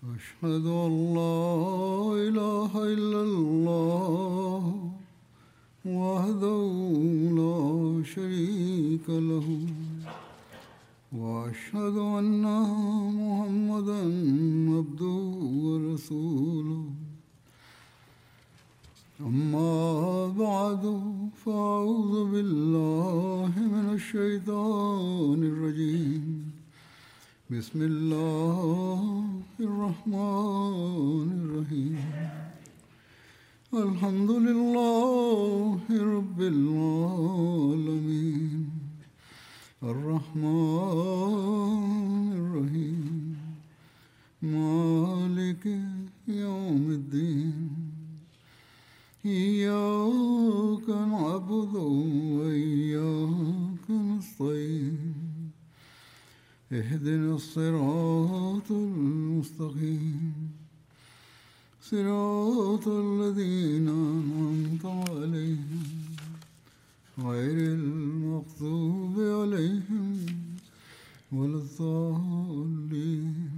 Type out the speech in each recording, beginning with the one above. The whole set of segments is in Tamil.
أشهد أن لا إله إلا الله وحده لا شريك له وأشهد أن محمدا عبده ورسوله أما بعد فأعوذ بالله من الشيطان الرجيم بسم الله الرحمن الرحيم الحمد لله رب العالمين الرحمن الرحيم مالك يوم الدين إياك نعبد وإياك نستعين اهدنا الصراط المستقيم صراط الذين أنعمت عليهم غير المغضوب عليهم ولا الضالين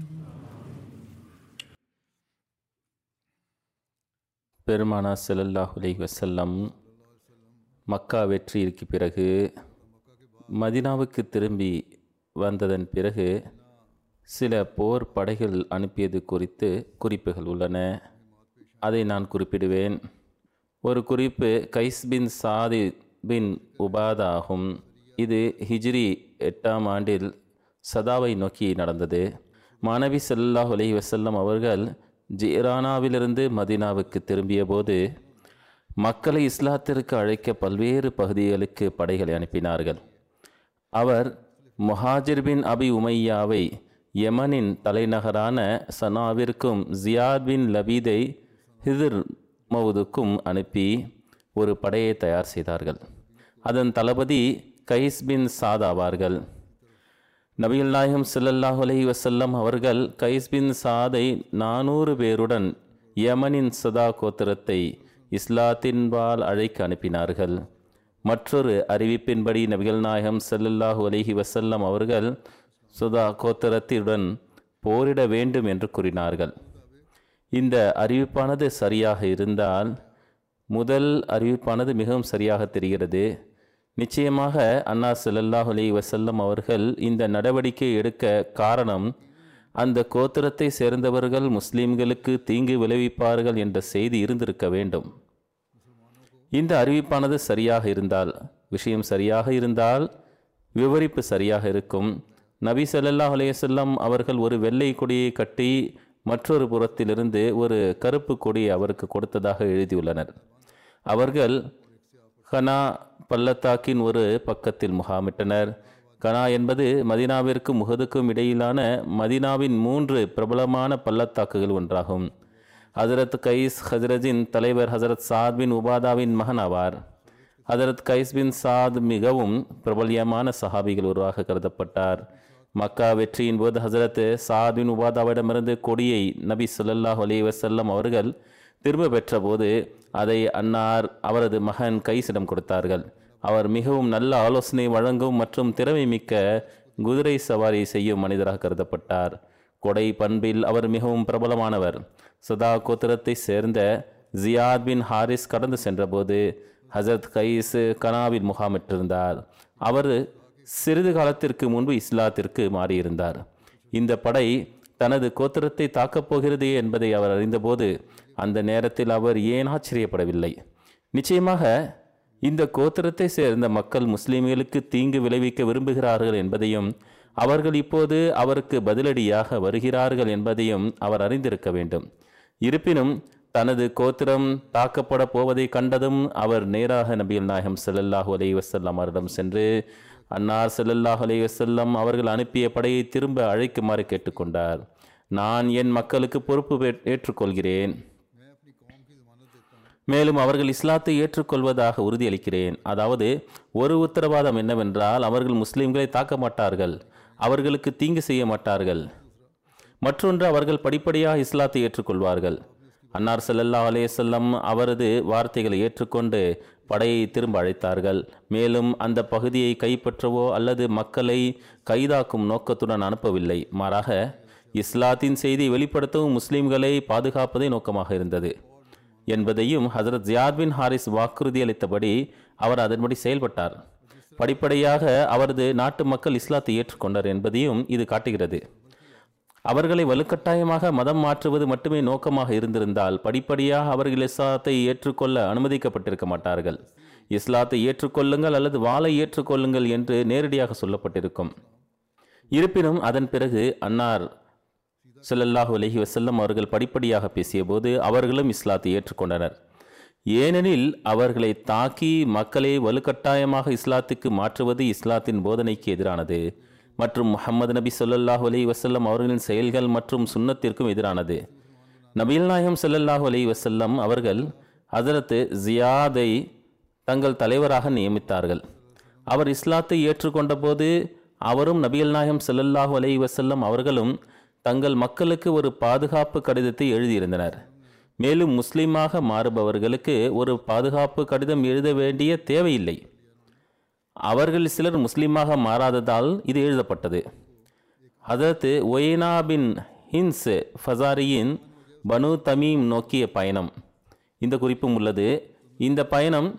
பெருமானா ஸல்லல்லாஹு அலைஹி வஸல்லம் மக்கா வெற்றியிற்கு பிறகு மதினாவுக்கு திரும்பி வந்ததன் பிறகு சில போர் படைகள் அனுப்பியது குறித்து குறிப்புகள் உள்ளன அதை நான் குறிப்பிடுவேன் ஒரு குறிப்பு கைஸ் பின் சாதி பின் உபாதா ஆகும் இது ஹிஜ்ரி எட்டாம் ஆண்டில் சதாவை நோக்கி நடந்தது மாணவி ஸல்லல்லாஹு அலைஹி வஸல்லம் அவர்கள் ஜீரானாவிலிருந்து மதீனாவுக்கு திரும்பியபோது மக்களை இஸ்லாத்திற்கு அழைக்க பல்வேறு பகுதிகளுக்கு படைகளை அனுப்பினார்கள் அவர் முஹாஜிர் பின் அபி உமையாவை யமனின் தலைநகரான சனாவிற்கும் ஜியாத் பின் லபீதை ஹிதிர் மவுதுக்கும் அனுப்பி ஒரு படையை தயார் செய்தார்கள் அதன் தளபதி கைஸ் பின் சாத் ஆவார்கள் நபிகள் நாயகம் ஸல்லல்லாஹு அலைஹி வஸல்லம் அவர்கள் கைஸ் பின் சாதை நானூறு பேருடன் யமனின் சதா கோத்திரத்தை இஸ்லாத்தின்பால் அழைக்க அனுப்பினார்கள் மற்றொரு அறிவிப்பின்படி நபிகள் நாயகம் ஸல்லல்லாஹு அலைஹி வஸல்லம் அவர்கள் சுதா கோத்திரத்துடன் போரிட வேண்டும் என்று கூறினார்கள் இந்த அறிவிப்பானது சரியாக இருந்தால் முதல் அறிவிப்பானது மிகவும் சரியாக தெரிகிறது நிச்சயமாக அண்ணா ஸல்லல்லாஹு அலைஹி வஸல்லம் அவர்கள் இந்த நடவடிக்கை எடுக்க காரணம் அந்த கோத்திரத்தை சேர்ந்தவர்கள் முஸ்லிம்களுக்கு தீங்கு விளைவிப்பார்கள் என்ற செய்தி இருந்திருக்க வேண்டும் இந்த அறிவிப்பானது சரியாக இருந்தால் விஷயம் சரியாக இருந்தால் விவரிப்பு சரியாக இருக்கும் நபி ஸல்லல்லாஹு அலைஹி வஸல்லம் அவர்கள் ஒரு வெள்ளை கொடியை கட்டி மற்றொரு புறத்திலிருந்து ஒரு கருப்பு கொடியை அவருக்கு கொடுத்ததாக எழுதியுள்ளனர் அவர்கள் கனா பள்ளத்தாக்கின் ஒரு பக்கத்தில் முகாமிட்டனர் கனா என்பது மதினாவிற்கும் முகதுக்கும் இடையிலான மதினாவின் மூன்று பிரபலமான பள்ளத்தாக்குகள் ஒன்றாகும் ஹசரத் கைஸ் ஹஜரஜின் தலைவர் ஹசரத் சாத் பின் உபாதாவின் மகன் ஆவார் ஹசரத் கைஸ் பின் சாத் மிகவும் பிரபல்யமான சஹாபிகள் ஒருவாக கருதப்பட்டார் மக்கா வெற்றியின் போது ஹசரத் சாத் பின் உபாதாவிடமிருந்து கொடியை நபி ஸல்லல்லாஹு அலைஹி வஸல்லம் அவர்கள் திரும்ப பெற்றபோது அதை அன்னார் அவரது மகன் கைஸிடம் கொடுத்தார்கள் அவர் மிகவும் நல்ல ஆலோசனை வழங்கும் மற்றும் திறமை மிக்க குதிரை சவாரி செய்யும் மனிதராக கருதப்பட்டார் கொடை பண்பில் அவர் மிகவும் பிரபலமானவர் சதா கோத்திரத்தை சேர்ந்த ஜியாத் பின் ஹாரிஸ் கடந்து சென்றபோது ஹசரத் கைஸ் கனாவில் முகாமிட்டிருந்தார் அவர் சிறிது காலத்திற்கு முன்பு இஸ்லாத்திற்கு மாறியிருந்தார் இந்த படை தனது கோத்திரத்தை தாக்கப் போகிறது என்பதை அவர் அறிந்தபோது அந்த நேரத்தில் அவர் ஏன் ஆச்சரியப்படவில்லை நிச்சயமாக இந்த கோத்திரத்தை சேர்ந்த மக்கள் முஸ்லிம்களுக்கு தீங்கு விளைவிக்க விரும்புகிறார்கள் என்பதையும் அவர்கள் இப்போது அவருக்கு பதிலடியாக வருகிறார்கள் என்பதையும் அவர் அறிந்திருக்க வேண்டும் இருப்பினும் தனது கோத்திரம் தாக்கப்பட போவதை கண்டதும் அவர் நேராக நபிகள் நாயகம் ஸல்லல்லாஹு அலைஹி வஸல்லம் அவரிடம் சென்று அன்னார் ஸல்லல்லாஹு அலைஹி வஸல்லம் அவர்கள் அனுப்பிய படையை திரும்ப அழைக்குமாறு கேட்டுக்கொண்டார் நான் என் மக்களுக்கு பொறுப்பு ஏற்- ஏற்றுக்கொள்கிறேன் மேலும் அவர்கள் இஸ்லாத்தை ஏற்றுக்கொள்வதாக உறுதியளிக்கிறேன் அதாவது ஒரு உத்தரவாதம் என்னவென்றால் அவர்கள் முஸ்லிம்களை தாக்க மாட்டார்கள் அவர்களுக்கு தீங்கு செய்ய மாட்டார்கள் மற்றொன்று அவர்கள் படிப்படியாக இஸ்லாத்தை ஏற்றுக்கொள்வார்கள் அன்னார் ஸல்லல்லாஹு அலைஹி வஸல்லம் அவரது வார்த்தைகளை ஏற்றுக்கொண்டு படையை திரும்ப அழைத்தார்கள் மேலும் அந்த பகுதியை கைப்பற்றவோ அல்லது மக்களை கைதாக்கும் நோக்கத்துடன் அனுப்பவில்லை மாறாக இஸ்லாத்தின் செய்தியை வெளிப்படுத்தவும் முஸ்லிம்களை பாதுகாப்பதே நோக்கமாக இருந்தது என்பதையும் ஹசரத் ஜியாத் பின் ஹாரிஸ் வாக்குறுதி அளித்தபடி அவர் அதன்படி செயல்பட்டார் படிப்படியாக அவரது நாட்டு மக்கள் இஸ்லாத்தை ஏற்றுக்கொண்டார் என்பதையும் இது காட்டுகிறது அவர்களை வலுக்கட்டாயமாக மதம் மாற்றுவது மட்டுமே நோக்கமாக இருந்திருந்தால் படிப்படியாக அவர்கள் இஸ்லாத்தை ஏற்றுக்கொள்ள அனுமதிக்கப்பட்டிருக்க மாட்டார்கள் இஸ்லாத்தை ஏற்றுக்கொள்ளுங்கள் அல்லது வாளை ஏற்றுக்கொள்ளுங்கள் என்று நேரடியாக சொல்லப்பட்டிருக்கும் இருப்பினும் அதன் பிறகு அன்னார் ஸல்லல்லாஹு அலைஹி வஸல்லம் அவர்கள் படிப்படியாக பேசியபோது அவர்களும் இஸ்லாத்தை ஏற்றுக்கொண்டனர் ஏனெனில் அவர்களை தாக்கி மக்களை வலுக்கட்டாயமாக இஸ்லாத்துக்கு மாற்றுவது இஸ்லாத்தின் போதனைக்கு எதிரானது மற்றும் முஹம்மது நபி ஸல்லல்லாஹு அலைஹி வஸல்லம் அவர்களின் செயல்கள் மற்றும் சுன்னத்திற்கும் எதிரானது நபிகள் நாயகம் ஸல்லல்லாஹு அலைஹி வஸல்லம் அவர்கள் ஹஜரத் ஜியாதை தங்கள் தலைவராக நியமித்தார்கள் அவர் இஸ்லாத்தை ஏற்றுக்கொண்டபோது அவரும் நபிகள் நாயகம் ஸல்லல்லாஹு அலைஹி வஸல்லம் அவர்களும் தங்கள் மக்களுக்கு ஒரு பாதுகாப்பு கடிதத்தை எழுதியிருந்தனர் மேலும் முஸ்லீமாக மாறுபவர்களுக்கு ஒரு பாதுகாப்பு கடிதம் எழுத வேண்டிய தேவையில்லை அவர்கள் சிலர் முஸ்லீமாக மாறாததால் இது எழுதப்பட்டது அதற்கு ஒயினா பின் ஹின்ஸ் ஃபசாரியின் பனு தமீம் நோக்கிய பயணம் இந்த குறிப்பும் உள்ளது இந்த பயணம்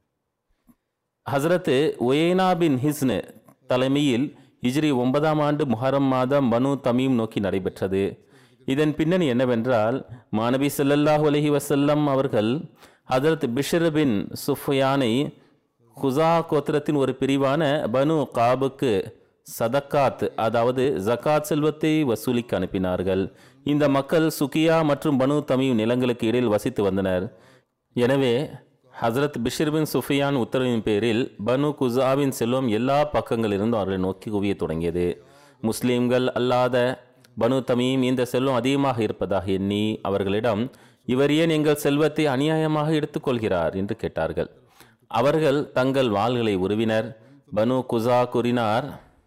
ஹசரத் ஒயேனா பின் ஹிஸ்னு தலைமையில் ஹிஜ்ரி ஒன்பதாம் ஆண்டு முஹரம் மாதம் பனு தமீம் நோக்கி நடைபெற்றது இதன் பின்னணி என்னவென்றால் மாணவி ஸல்லல்லாஹு அலைஹி வஸல்லம் அவர்கள் ஹதரத் பிஷர் பின் சுஃபியானை குசா கோத்திரத்தின் ஒரு பிரிவான பனு காபுக்கு சதக்காத் அதாவது ஜகாத் செல்வத்தை வசூலிக்க அனுப்பினார்கள் இந்த மக்கள் சுகியா மற்றும் பனு தமீம் நிலங்களுக்கு இடையில் வசித்து வந்தனர் எனவே ஹசரத் பிஷர் பின் சுஃபியான் உத்தரவின் பேரில் பனு குசாவின் செல்வம் எல்லா பக்கங்களிலிருந்தும் அவர்களை நோக்கி குவியத் தொடங்கியது முஸ்லீம்கள் அல்லாத பனு தமீம் இந்த செல்வம் அதிகமாக இருப்பதாக எண்ணி அவர்களிடம் இவர் ஏன் எங்கள் செல்வத்தை அநியாயமாக எடுத்துக்கொள்கிறார் என்று கேட்டார்கள் அவர்கள் தங்கள் வாள்களை உருவினர் பனு குசா கூறினார்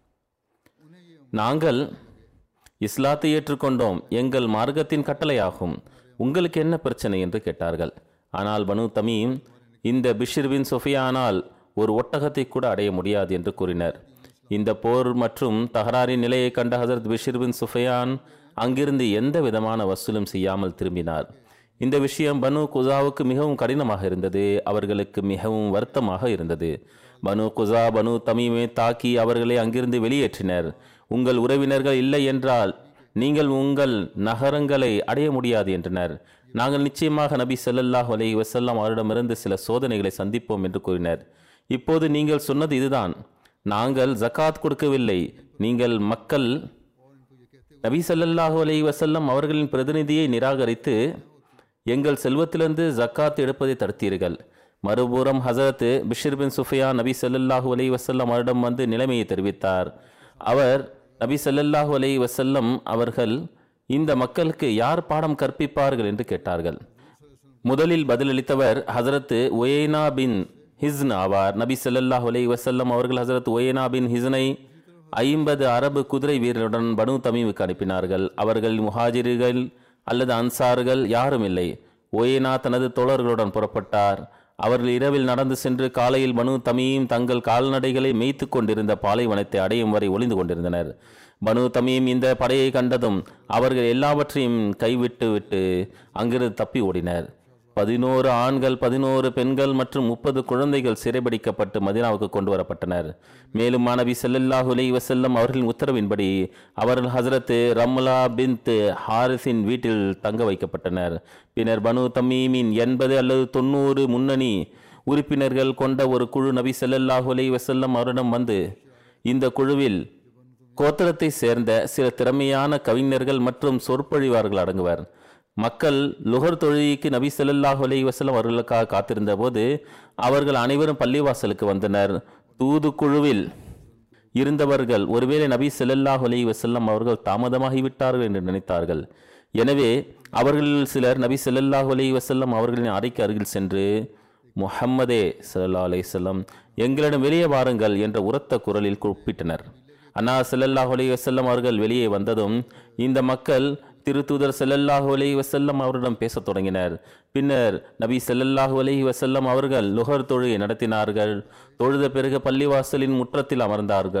நாங்கள் இஸ்லாத்தை ஏற்றுக்கொண்டோம் எங்கள் மார்க்கத்தின் கட்டளையாகும் உங்களுக்கு என்ன பிரச்சனை என்று கேட்டார்கள் ஆனால் பனு தமீம் இந்த பிஷிர் பின் சொஃபியானால் ஒரு ஒட்டகத்தை கூட அடைய முடியாது என்று கூறினர் இந்த போர் மற்றும் தகராறின் நிலையை கண்ட ஹசரத் பிஷிர் பின் சுஃபியான் அங்கிருந்து எந்த விதமான வசூலும் செய்யாமல் திரும்பினார் இந்த விஷயம் பனு குசாவுக்கு மிகவும் கடினமாக இருந்தது அவர்களுக்கு மிகவும் வருத்தமாக இருந்தது பனு குசா பனு தமீமை தாக்கி அவர்களை அங்கிருந்து வெளியேற்றினர் உங்கள் உறவினர்கள் இல்லை என்றால் நீங்கள் உங்கள் நகரங்களை அடைய முடியாது என்றனர் நாங்கள் நிச்சயமாக நபி ஸல்லல்லாஹு அலைஹி வஸல்லம் அவரிடமிருந்து சில சோதனைகளை சந்திப்போம் என்று கூறினர் இப்போது நீங்கள் சொன்னது இதுதான் நாங்கள் ஜகாத் கொடுக்கவில்லை நீங்கள் மக்கள் நபி ஸல்லல்லாஹு அலைஹி வஸல்லம் அவர்களின் பிரதிநிதியை நிராகரித்து எங்கள் செல்வத்திலிருந்து ஜக்காத் எடுப்பதை தடுத்தீர்கள் மறுபுறம் ஹசரத் பிஷிர் பின் சுஃபியா நபி ஸல்லல்லாஹு அலைஹி வஸல்லம் அவரிடம் வந்து நிலைமையை தெரிவித்தார் அவர் நபி ஸல்லல்லாஹு அலைஹி வஸல்லம் அவர்கள் இந்த மக்களுக்கு யார் பாடம் கற்பிப்பார்கள் என்று கேட்டார்கள் முதலில் பதிலளித்தவர் ஹசரத் ஒயேனா பின் ஹிஸ்ன் ஆவார் நபி ஸல்லல்லாஹு அலைஹி வஸல்லம் அவர்கள் ஹசரத் ஒயேனா பின் ஹிஸ்னை ஐம்பது அரபு குதிரை வீரருடன் பனு தமீமுக்கு அனுப்பினார்கள் அவர்கள் முஹாஜிர்கள் அல்லது அன்சார்கள் யாரும் இல்லை ஒயேனா தனது தோழர்களுடன் புறப்பட்டார் அவர்கள் இரவில் நடந்து சென்று காலையில் பனு தமீம் தங்கள் கால்நடைகளை மேய்த்து கொண்டிருந்த பாலைவனத்தை அடையும் வரை ஒளிந்து கொண்டிருந்தனர் பனு தமீம் இந்த படையை கண்டதும் அவர்கள் எல்லாவற்றையும் கைவிட்டு விட்டு அங்கிருந்து தப்பி ஓடினர் பதினோரு ஆண்கள் பதினோரு பெண்கள் மற்றும் முப்பது குழந்தைகள் சிறைபிடிக்கப்பட்டு மதினாவுக்கு கொண்டு வரப்பட்டனர் மேலும் மாணவி ஸல்லல்லாஹு அலைஹி வஸல்லம் அவர்களின் உத்தரவின்படி அவர்கள் ஹசரத் ரம்லா பின்த் ஹாரிஸின் வீட்டில் தங்க வைக்கப்பட்டனர் பின்னர் பனு தமீமின் எண்பது அல்லது தொண்ணூறு முன்னணி உறுப்பினர்கள் கொண்ட ஒரு குழு நபி ஸல்லல்லாஹு அலைஹி வஸல்லம் அவரிடம் வந்து இந்த குழுவில் கோத்திரத்தை சேர்ந்த சில திறமையான கவிஞர்கள் மற்றும் சொற்பொழிவார்கள் அடங்குவர் மக்கள் லுகர் தொழுகைக்கு நபி ஸல்லல்லாஹு அலைஹி வஸல்லம் அவர்களுக்காக காத்திருந்த போது அவர்கள் அனைவரும் பள்ளிவாசலுக்கு வந்தனர் தூது குழுவில் இருந்தவர்கள் ஒருவேளை நபி ஸல்லல்லாஹு அலைஹி வஸல்லம் அவர்கள் தாமதமாகிவிட்டார்கள் என்று நினைத்தார்கள் எனவே அவர்களில் சிலர் நபி ஸல்லல்லாஹு அலைஹி வஸல்லம் அவர்களின் அறைக்கு அருகில் சென்று முஹம்மதே ஸல்லல்லாஹு அலைஹி வஸல்லம் எங்களிடம் வெளியே வாருங்கள் என்ற உரத்த குரலில் கூப்பிட்டனர் அண்ணா ஸல்லல்லாஹு அலைஹி வஸல்லம் அவர்கள் வெளியே வந்ததும் இந்த மக்கள் திருத்தூதர் ஸல்லல்லாஹு அலைஹி வஸல்லம் அவரிடம் பேசத் தொடங்கினர் பின்னர் நபி ஸல்லல்லாஹு அலைஹி வஸல்லம் அவர்கள் லுகர் தொழுகை நடத்தினார்கள் தொழுத பிறகு பள்ளிவாசலின் முற்றத்தில் அமர்ந்தார்கள்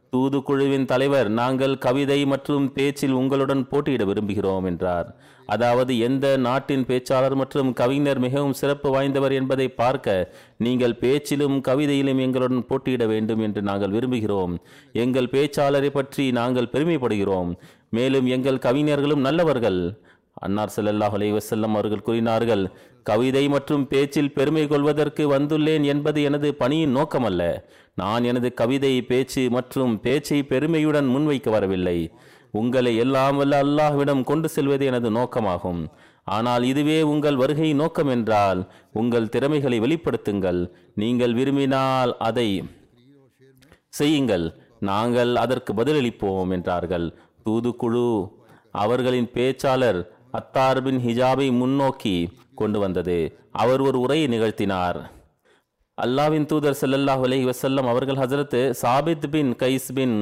தூதுக்குழுவின் தலைவர் நாங்கள் கவிதை மற்றும் பேச்சில் உங்களுடன் போட்டியிட விரும்புகிறோம் என்றார் அதாவது எந்த நாட்டின் பேச்சாளர் மற்றும் கவிஞர் மிகவும் சிறப்பு வாய்ந்தவர் என்பதை பார்க்க நீங்கள் பேச்சிலும் கவிதையிலும் எங்களுடன் போட்டியிட வேண்டும் என்று நாங்கள் விரும்புகிறோம் எங்கள் பேச்சாளரை பற்றி நாங்கள் பெருமைப்படுகிறோம் மேலும் எங்கள் கவிஞர்களும் நல்லவர்கள் அன்னார் ஸல்லல்லாஹு அலைஹி வஸல்லம் அவர்கள் கூறினார்கள் கவிதை மற்றும் பேச்சில் பெருமை கொள்வதற்கு வந்துள்ளேன் என்பது எனது பணியின் நோக்கமல்ல நான் எனது கவிதை பேச்சு மற்றும் பேச்சை பெருமையுடன் முன்வைக்க வரவில்லை உங்களை எல்லாம் வல்ல அல்லாஹ்விடம் கொண்டு செல்வது எனது நோக்கமாகும் ஆனால் இதுவே உங்கள் வருகை நோக்கம் என்றால் உங்கள் திறமைகளை வெளிப்படுத்துங்கள் நீங்கள் விரும்பினால் அதை செய்யுங்கள் நாங்கள் அதற்கு பதிலளிப்போம் என்றார்கள் தூதுக்குழு அவர்களின் பேச்சாளர் அத்தார் பின் ஹிஜாபை முன்னோக்கி கொண்டு வந்தது அவர் ஒரு உரையை நிகழ்த்தினார் அல்லாவின் தூதர் ஸல்லல்லாஹு அலைஹி வஸல்லம் அவர்கள் ஹஜரத் சாபித் பின் கைஸ் பின்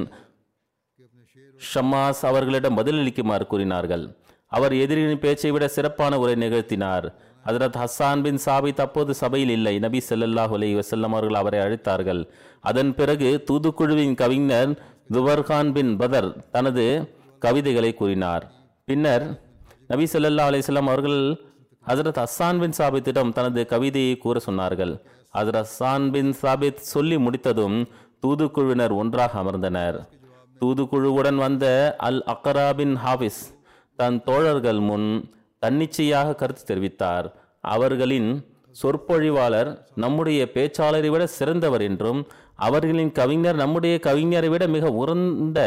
ஷம்மாஸ் அவர்களிடம் பதிலளிக்குமாறு கூறினார்கள் அவர் எதிரியின் பேச்சை விட சிறப்பான உரை நிகழ்த்தினார் ஹஜரத் ஹஸ்ஸான் பின் சாபித் அப்போது சபையில் இல்லை நபி ஸல்லல்லாஹு அலைஹி வஸல்லம் அவர்கள் அவரை அழைத்தார்கள் அதன் பிறகு தூதுக்குழுவின் கவிஞர் துவர்கான் பின் பதர் தனது கவிதைகளை கூறினார் பின்னர் நபி ஸல்லல்லாஹு அலைஹி வஸல்லம் அவர்கள் ஹஜரத் ஹஸ்ஸான் பின் சாபித்திடம் தனது கவிதையை கூற சொன்னார்கள் ஹஜரத் ஹஸ்ஸான் பின் சாபித் சொல்லி முடித்ததும் தூதுக்குழுவினர் ஒன்றாக அமர்ந்தனர் தூதுக்குழுவுடன் வந்த அல் அக்கரா பின் ஹாஃபிஸ் தன் தோழர்கள் முன் தன்னிச்சையாக கருத்து தெரிவித்தார் அவர்களின் சொற்பொழிவாளர் நம்முடைய பேச்சாளரை விட சிறந்தவர் என்றும் அவர்களின் கவிஞர் நம்முடைய கவிஞரை விட மிக உறந்த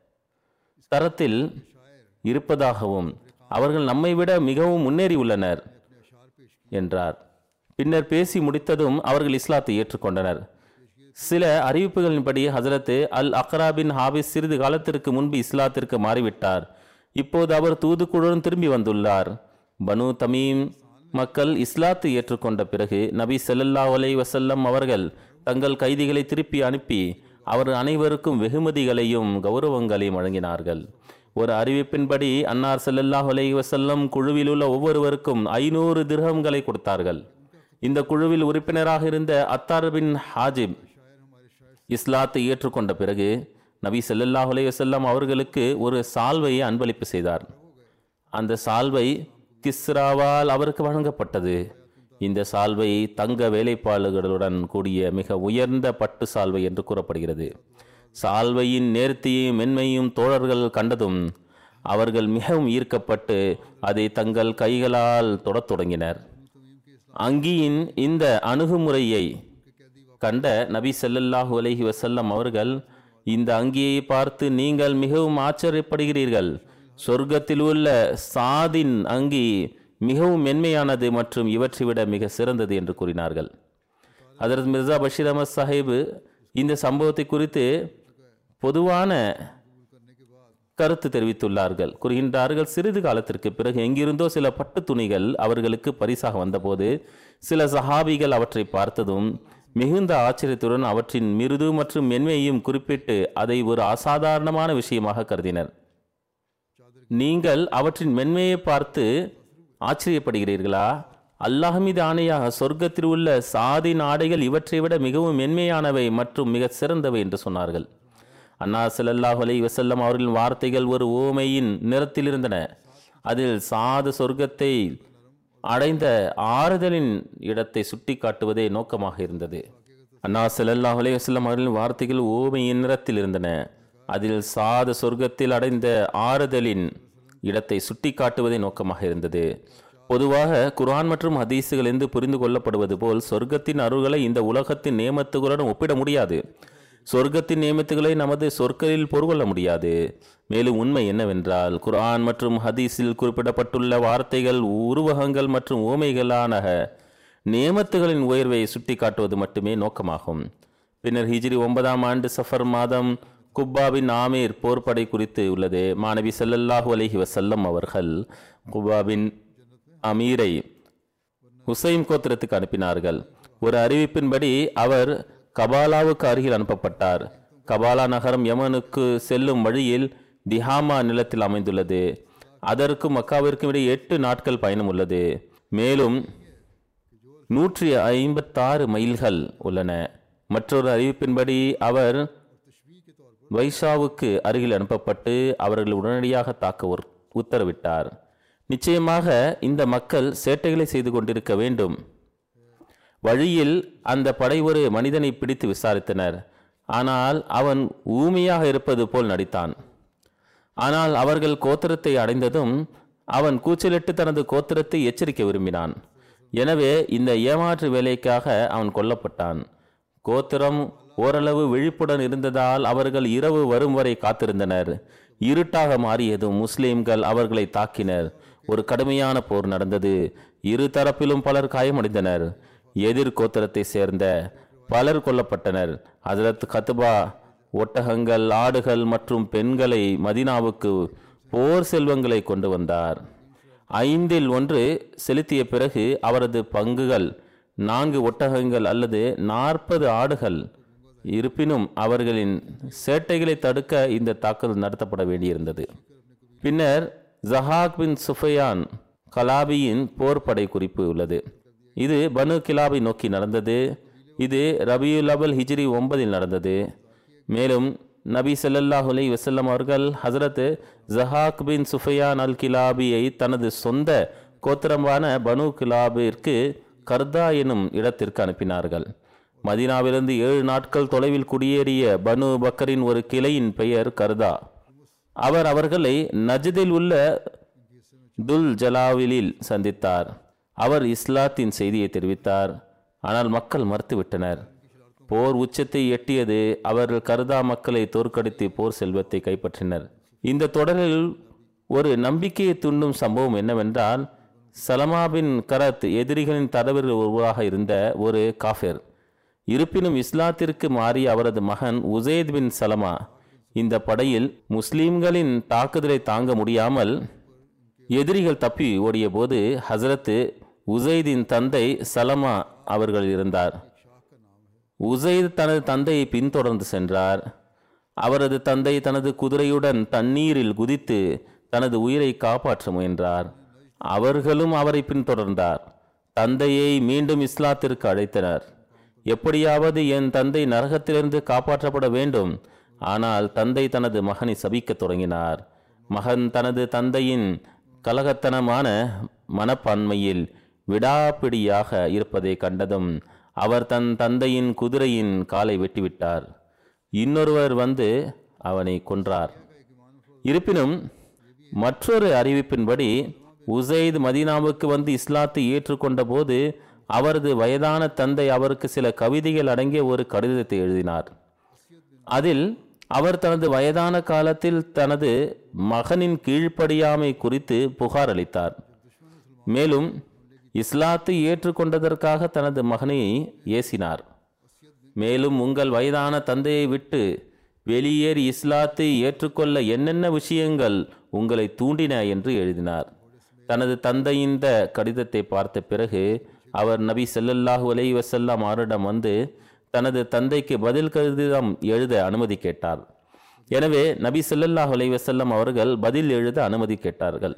தரத்தில் இருப்பதாகவும் அவர்கள் நம்மை விட மிகவும் முன்னேறி உள்ளனர் என்றார் பின்னர் பேசி முடித்ததும் அவர்கள் இஸ்லாத்தை ஏற்றுக்கொண்டனர் சில அறிவிப்புகளின்படி ஹசரத் அல் அக்ரா பின் ஹாபிஸ் சிறிது காலத்திற்கு முன்பு இஸ்லாத்திற்கு மாறிவிட்டார் இப்போது அவர் தூதுக்குழுடன் திரும்பி வந்துள்ளார் பனு தமீம் மக்கள் இஸ்லாத்தை ஏற்றுக்கொண்ட பிறகு நபி ஸல்லல்லாஹு அலைஹி வஸல்லம் அவர்கள் தங்கள் கைதிகளை திருப்பி அனுப்பி அவர் அனைவருக்கும் வெகுமதிகளையும் கௌரவங்களையும் வழங்கினார்கள் ஒரு அறிவிப்பின்படி அன்னார் ஸல்லல்லாஹு அலைஹி வஸல்லம் குழுவில் உள்ள ஒவ்வொருவருக்கும் ஐநூறு திர்ஹம்களை கொடுத்தார்கள் இந்த குழுவில் உறுப்பினராக இருந்த அத்தார் பின் ஹாஜிப் இஸ்லாத்தை ஏற்றுக்கொண்ட பிறகு நபி ஸல்லல்லாஹு அலைஹி வஸல்லம் அவர்களுக்கு ஒரு சால்வையை அன்பளிப்பு செய்தார் அந்த சால்வை கிஸ்ராவால் அவருக்கு வழங்கப்பட்டது இந்த சால்வை தங்க வேலைப்பாடுகளுடன் கூடிய மிக உயர்ந்த பட்டு சால்வை என்று கூறப்படுகிறது சால்வையின் நேர்த்தியையும் மென்மையும் தோழர்கள் கண்டதும் அவர்கள் மிகவும் ஈர்க்கப்பட்டு அதை தங்கள் கைகளால் தொடத் தொடங்கினர் அங்கியின் இந்த அணுகுமுறையை கண்ட நபி ஸல்லல்லாஹு அலைஹி வஸல்லம் அவர்கள் இந்த அங்கியை பார்த்து நீங்கள் மிகவும் ஆச்சரியப்படுகிறீர்கள் சொர்க்கத்தில் உள்ள சாதின் அங்கி மிகவும் மென்மையானது மற்றும் இவற்றை விட மிக சிறந்தது என்று கூறினார்கள் ஹதரத் மிர்சா பஷீர் அஹமத் சாஹிப் இந்த சம்பவத்தை குறித்து பொதுவான கருத்து தெரிவித்துள்ளார்கள் கூறுகின்றார்கள் சிறிது காலத்திற்கு பிறகு எங்கிருந்தோ சில பட்டு துணிகள் அவர்களுக்கு பரிசாக வந்தபோது சில சஹாபிகள் அவற்றை பார்த்ததும் மிகுந்த ஆச்சரியத்துடன் அவற்றின் மிருது மற்றும் மென்மையையும் குறிப்பிட்டு அதை ஒரு அசாதாரணமான விஷயமாக கருதினர் நீங்கள் அவற்றின் மென்மையை பார்த்து ஆச்சரியப்படுகிறீர்களா அல்லாஹ் மீது ஆணையாக சொர்க்கத்தில் உள்ள சாதி நாடைகள் இவற்றை விட மிகவும் மென்மையானவை மற்றும் மிக சிறந்தவை என்று சொன்னார்கள் அண்ணா ஸல்லல்லாஹு அலைஹி வஸல்லம் அவர்களின் வார்த்தைகள் ஒரு ஓமையின் நிறத்தில் இருந்தன அதில் சாது சொர்க்கத்தை அடைந்த ஆறுதலின் இடத்தை சுட்டிக்காட்டுவதே நோக்கமாக இருந்தது அண்ணா ஸல்லல்லாஹு அலைஹி வஸல்லம் அவர்களின் வார்த்தைகள் ஓமையின் நிறத்தில் இருந்தன அதில் சாத சொர்க்கத்தில் அடைந்த ஆறுதலின் இடத்தை சுட்டிக்காட்டுவதே நோக்கமாக இருந்தது பொதுவாக குர்ஆன் மற்றும் ஹதீஸுகளிலிருந்து புரிந்து கொள்ளப்படுவது போல் சொர்க்கத்தின் அருள்களை இந்த உலகத்தின் நியமத்துகளுடன் ஒப்பிட முடியாது சொர்க்கத்தின் நியமத்துகளை நமது சொற்களில் பொருள்கொள்ள முடியாது மேலும் உண்மை என்னவென்றால் குர்ஆன் மற்றும் ஹதீஸில் குறிப்பிடப்பட்டுள்ள வார்த்தைகள் உருவகங்கள் மற்றும் ஓமைகளான நியமத்துகளின் உயர்வை சுட்டிக்காட்டுவது மட்டுமே நோக்கமாகும் பின்னர் ஹிஜ்ரி ஒன்பதாம் ஆண்டு சஃபர் மாதம் குப்பாபின் ஆமீர் போர்ப்படை குறித்து உள்ளது மாணவி ஸல்லல்லாஹு அலைஹி வஸல்லம் அவர்கள் குப்பாபின் அமீரை ஹுசைன் கோத்திரத்துக்கு அனுப்பினார்கள் ஒரு அறிவிப்பின்படி அவர் கபாலாவுக்கு அருகில் அனுப்பப்பட்டார் கபாலா நகரம் யமனுக்கு செல்லும் வழியில் திஹாமா நிலத்தில் அமைந்துள்ளது அதற்கும் மக்காவிற்கும் இடையே எட்டு நாட்கள் பயணம் உள்ளது மேலும் நூற்றி ஐம்பத்தாறு மைல்கள் உள்ளன மற்றொரு அறிவிப்பின்படி அவர் வைஷாவுக்கு அருகில் அனுப்பப்பட்டு அவர்கள் உடனடியாக தாக்க உர்- உத்தரவிட்டார் நிச்சயமாக இந்த மக்கள் சேட்டைகளை செய்து கொண்டிருக்க வேண்டும் வழியில் அந்த படை ஒரு மனிதனை பிடித்து விசாரித்தனர் ஆனால் அவன் ஊமையாக இருப்பது போல் நடித்தான் ஆனால் அவர்கள் கோத்திரத்தை அடைந்ததும் அவன் கூச்சலிட்டு தனது கோத்திரத்தை எச்சரிக்க விரும்பினான் எனவே இந்த ஏமாற்று வேலைக்காக அவன் கொல்லப்பட்டான் கோத்திரம் ஓரளவு விழிப்புடன் இருந்ததால் அவர்கள் இரவு வரும் வரை காத்திருந்தனர் இருட்டாக மாறியதும் முஸ்லிம்கள் அவர்களை தாக்கினர் ஒரு கடுமையான போர் நடந்தது இரு தரப்பிலும் பலர் காயமடைந்தனர் எதிர் கோத்திரத்தை சேர்ந்த பலர் கொல்லப்பட்டனர் ஹஜரத் கத்துபா ஒட்டகங்கள் ஆடுகள் மற்றும் பெண்களை மதீனாவுக்கு போர் செல்வங்களை கொண்டு வந்தார் ஐந்தில் ஒன்று செலுத்திய பிறகு அவரது பங்குகள் நான்கு ஒட்டகங்கள் அல்லது நாற்பது ஆடுகள் இருப்பினும் அவர்களின் சேட்டைகளை தடுக்க இந்த தாக்குதல் நடத்தப்பட வேண்டியிருந்தது பின்னர் ஜஹாக் பின் சுஃபயான் கலாபியின் போர்ப்படை குறிப்பு உள்ளது இது பனு கிலாபை நோக்கி நடந்தது இது ரபியுல் அவல் ஹிஜ்ரி ஒன்பதில் நடந்தது மேலும் நபி ஸல்லல்லாஹு அலைஹி வஸல்லம் அவர்கள் ஹசரத் ஜஹாக் பின் சுஃபயான் அல் கிலாபியை தனது சொந்த கோத்திரமான பனு கிலாபிற்கு கர்தா எனும் இடத்திற்கு அனுப்பினார்கள் மதீனாவிலிருந்து ஏழு நாட்கள் தொலைவில் குடியேறிய பனு பக்கரின் ஒரு கிளையின் பெயர் கர்தா அவர் அவர்களை நஜ்தில் உள்ள துல் ஜலாவிலில் சந்தித்தார் அவர் இஸ்லாத்தின் செய்தியை தெரிவித்தார் ஆனால் மக்கள் மறுத்துவிட்டனர் போர் உச்சத்தை எட்டியது அவர்கள் கருதா மக்களை தோற்கடித்து போர் செல்வத்தை கைப்பற்றினர் இந்த தொடரில் ஒரு நம்பிக்கையை தூண்டும் சம்பவம் என்னவென்றால் சலமா பின் கரத் எதிரிகளின் தலைவர்கள் ஒருவராக இருந்த ஒரு காஃபிர் இருப்பினும் இஸ்லாத்திற்கு மாறிய அவரது மகன் உசேத் பின் சலமா இந்த படையில் முஸ்லிம்களின் தாக்குதலை தாங்க முடியாமல் எதிரிகள் தப்பி ஓடிய போது ஹசரத் உசைதின் தந்தை சலமா அவர்கள் இருந்தார் உசைத் தனது தந்தையை பின்தொடர்ந்து சென்றார் அவரது தந்தை தனது குதிரையுடன் தண்ணீரில் குதித்து தனது உயிரை காப்பாற்ற முயன்றார் அவர்களும் அவரை பின்தொடர்ந்தார் தந்தையை மீண்டும் இஸ்லாத்திற்கு அழைத்தனர் எப்படியாவது என் தந்தை நரகத்திலிருந்து காப்பாற்றப்பட வேண்டும் ஆனால் தந்தை தனது மகனை சபிக்கத் தொடங்கினார் மகன் தனது தந்தையின் கலகத்தனமான மனப்பான்மையில் விடாப்பிடியாக இருப்பதை கண்டதும் அவர் தன் தந்தையின் குதிரையின் காலை வெட்டிவிட்டார் இன்னொருவர் வந்து அவனை கொன்றார் இருப்பினும் மற்றொரு அறிவிப்பின்படி உசைத் மதீனாவுக்கு வந்து இஸ்லாத்தை ஏற்றுக்கொண்ட போது அவரது வயதான தந்தை அவருக்கு சில கவிதைகள் அடங்கிய ஒரு கடிதத்தை எழுதினார் அதில் அவர் தனது வயதான காலத்தில் தனது மகனின் கீழ்ப்படியாமை குறித்து புகார் அளித்தார் மேலும் இஸ்லாத்தை ஏற்றுக்கொண்டதற்காக தனது மகனை ஏசினார் மேலும் உங்கள் வயதான தந்தையை விட்டு வெளியேறி இஸ்லாத்தை ஏற்றுக்கொள்ள என்னென்ன விஷயங்கள் உங்களை தூண்டின என்று எழுதினார் தனது தந்தை இந்த கடிதத்தை பார்த்த பிறகு அவர் நபி ஸல்லல்லாஹு அலைஹி வஸல்லம் அவரிடம் வந்து தனது தந்தைக்கு பதில் கடிதம் எழுத அனுமதி கேட்டார் எனவே நபி ஸல்லல்லாஹு அலைஹி வஸல்லம் அவர்கள் பதில் எழுத அனுமதி கேட்டார்கள்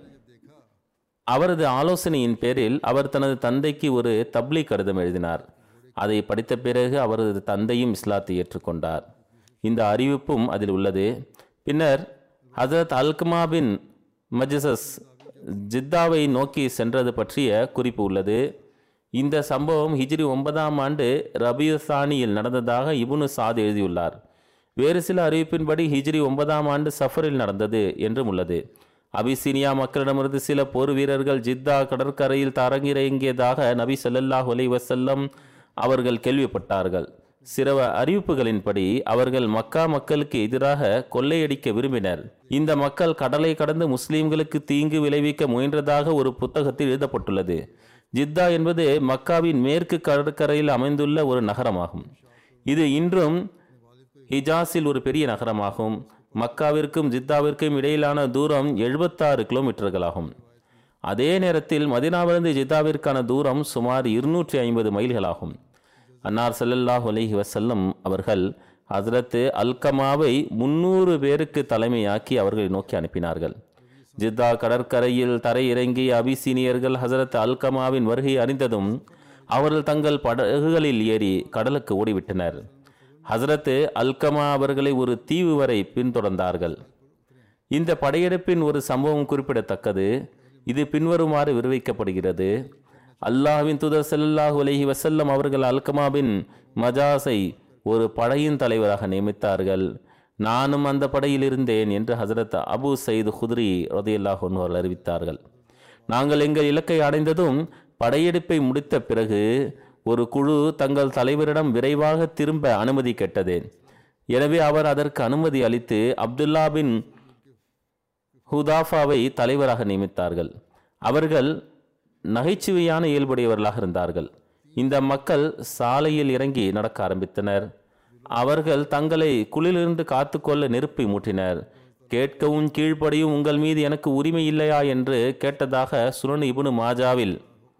அவரது ஆலோசனையின் பேரில் அவர் தனது தந்தைக்கு ஒரு தப்லீக் கடிதம் எழுதினார் அதை படித்த பிறகு அவரது தந்தையும் இஸ்லாத்தை ஏற்றுக்கொண்டார் இந்த அறிவிப்பும் அதில் உள்ளது பின்னர் ஹசரத் அல்கமா பின் மஜசஸ் ஜித்தாவை நோக்கி சென்றது பற்றிய குறிப்பு உள்ளது இந்த சம்பவம் ஹிஜ்ரி ஒன்பதாம் ஆண்டு ரபியுசானியில் நடந்ததாக இபுனு சாத் எழுதியுள்ளார் வேறு சில அறிவிப்பின்படி ஹிஜ்ரி ஒன்பதாம் ஆண்டு சஃபரில் நடந்தது என்றும் உள்ளது அபிசீனியா மக்களிடமிருந்து சில போர் வீரர்கள் ஜித்தா கடற்கரையில் தரங்கிறங்கியதாக நபி ஸல்லல்லாஹு அலைஹி வஸல்லம் அவர்கள் கேள்விப்பட்டார்கள் சில அறிவிப்புகளின்படி அவர்கள் மக்கா மக்களுக்கு எதிராக கொள்ளையடிக்க விரும்பினர் இந்த மக்கள் கடலை கடந்து முஸ்லிம்களுக்கு தீங்கு விளைவிக்க முயன்றதாக ஒரு புத்தகத்தில் எழுதப்பட்டுள்ளது ஜித்தா என்பது மக்காவின் மேற்கு கடற்கரையில் அமைந்துள்ள ஒரு நகரமாகும் இது இன்றும் ஹிஜாஸில் ஒரு பெரிய நகரமாகும் மக்காவிற்கும் ஜித்தாவிற்கும் இடையிலான தூரம் எழுபத்தாறு கிலோமீட்டர்களாகும் அதே நேரத்தில் மதினாவிலிருந்து ஜித்தாவிற்கான தூரம் சுமார் இருநூற்றி ஐம்பது மைல்களாகும் அன்னார் ஸல்லல்லாஹு அலைஹி வஸல்லம் அவர்கள் ஹஸ்ரத் அல்கமாவை முன்னூறு பேருக்கு தலைமையாக்கி அவர்களை நோக்கி அனுப்பினார்கள் ஜித்தா கடற்கரையில் தரையிறங்கிய அபிசீனியர்கள் ஹசரத் அல்கமாவின் வருகை அறிந்ததும் அவர்கள் தங்கள் படகுகளில் ஏறி கடலுக்கு ஓடிவிட்டனர் ஹசரத்து அல்கமா அவர்களை ஒரு தீவு வரை பின்தொடர்ந்தார்கள் இந்த படையெடுப்பின் ஒரு சம்பவம் குறிப்பிடத்தக்கது இது பின்வருமாறு விரிவிக்கப்படுகிறது அல்லாஹ்வின் தூதர் ஸல்லல்லாஹு அலைஹி வஸல்லம் அவர்கள் அல்கமாவின் மஜாஸை ஒரு படையின் தலைவராக நியமித்தார்கள் நானும் அந்த படையில் இருந்தேன் என்று ஹசரத் அபு சயீத் குத்ரி ரதியல்லாஹு அன்ஹு அவர்கள் அறிவித்தார்கள் நாங்கள் எங்கள் இலக்கை அடைந்ததும் படையெடுப்பை முடித்த பிறகு ஒரு குழு தங்கள் தலைவரிடம் விரைவாக திரும்ப அனுமதி கேட்டது எனவே அவர் அதற்கு அனுமதி அளித்து அப்துல்லா பின் ஹுதாஃபாவை தலைவராக நியமித்தார்கள் அவர்கள் நகைச்சுவையான இயல்புடையவர்களாக இருந்தார்கள் இந்த மக்கள் சாலையில் இறங்கி நடக்க ஆரம்பித்தனர் அவர்கள் தங்களை குளிரிலிருந்து காத்துக்கொள்ள நெருப்பை மூட்டினர் கேட்கவும் கீழ்ப்படியும் உங்கள் மீது எனக்கு உரிமை இல்லையா என்று கேட்டதாக சுனன் இபுனு மாஜாவில்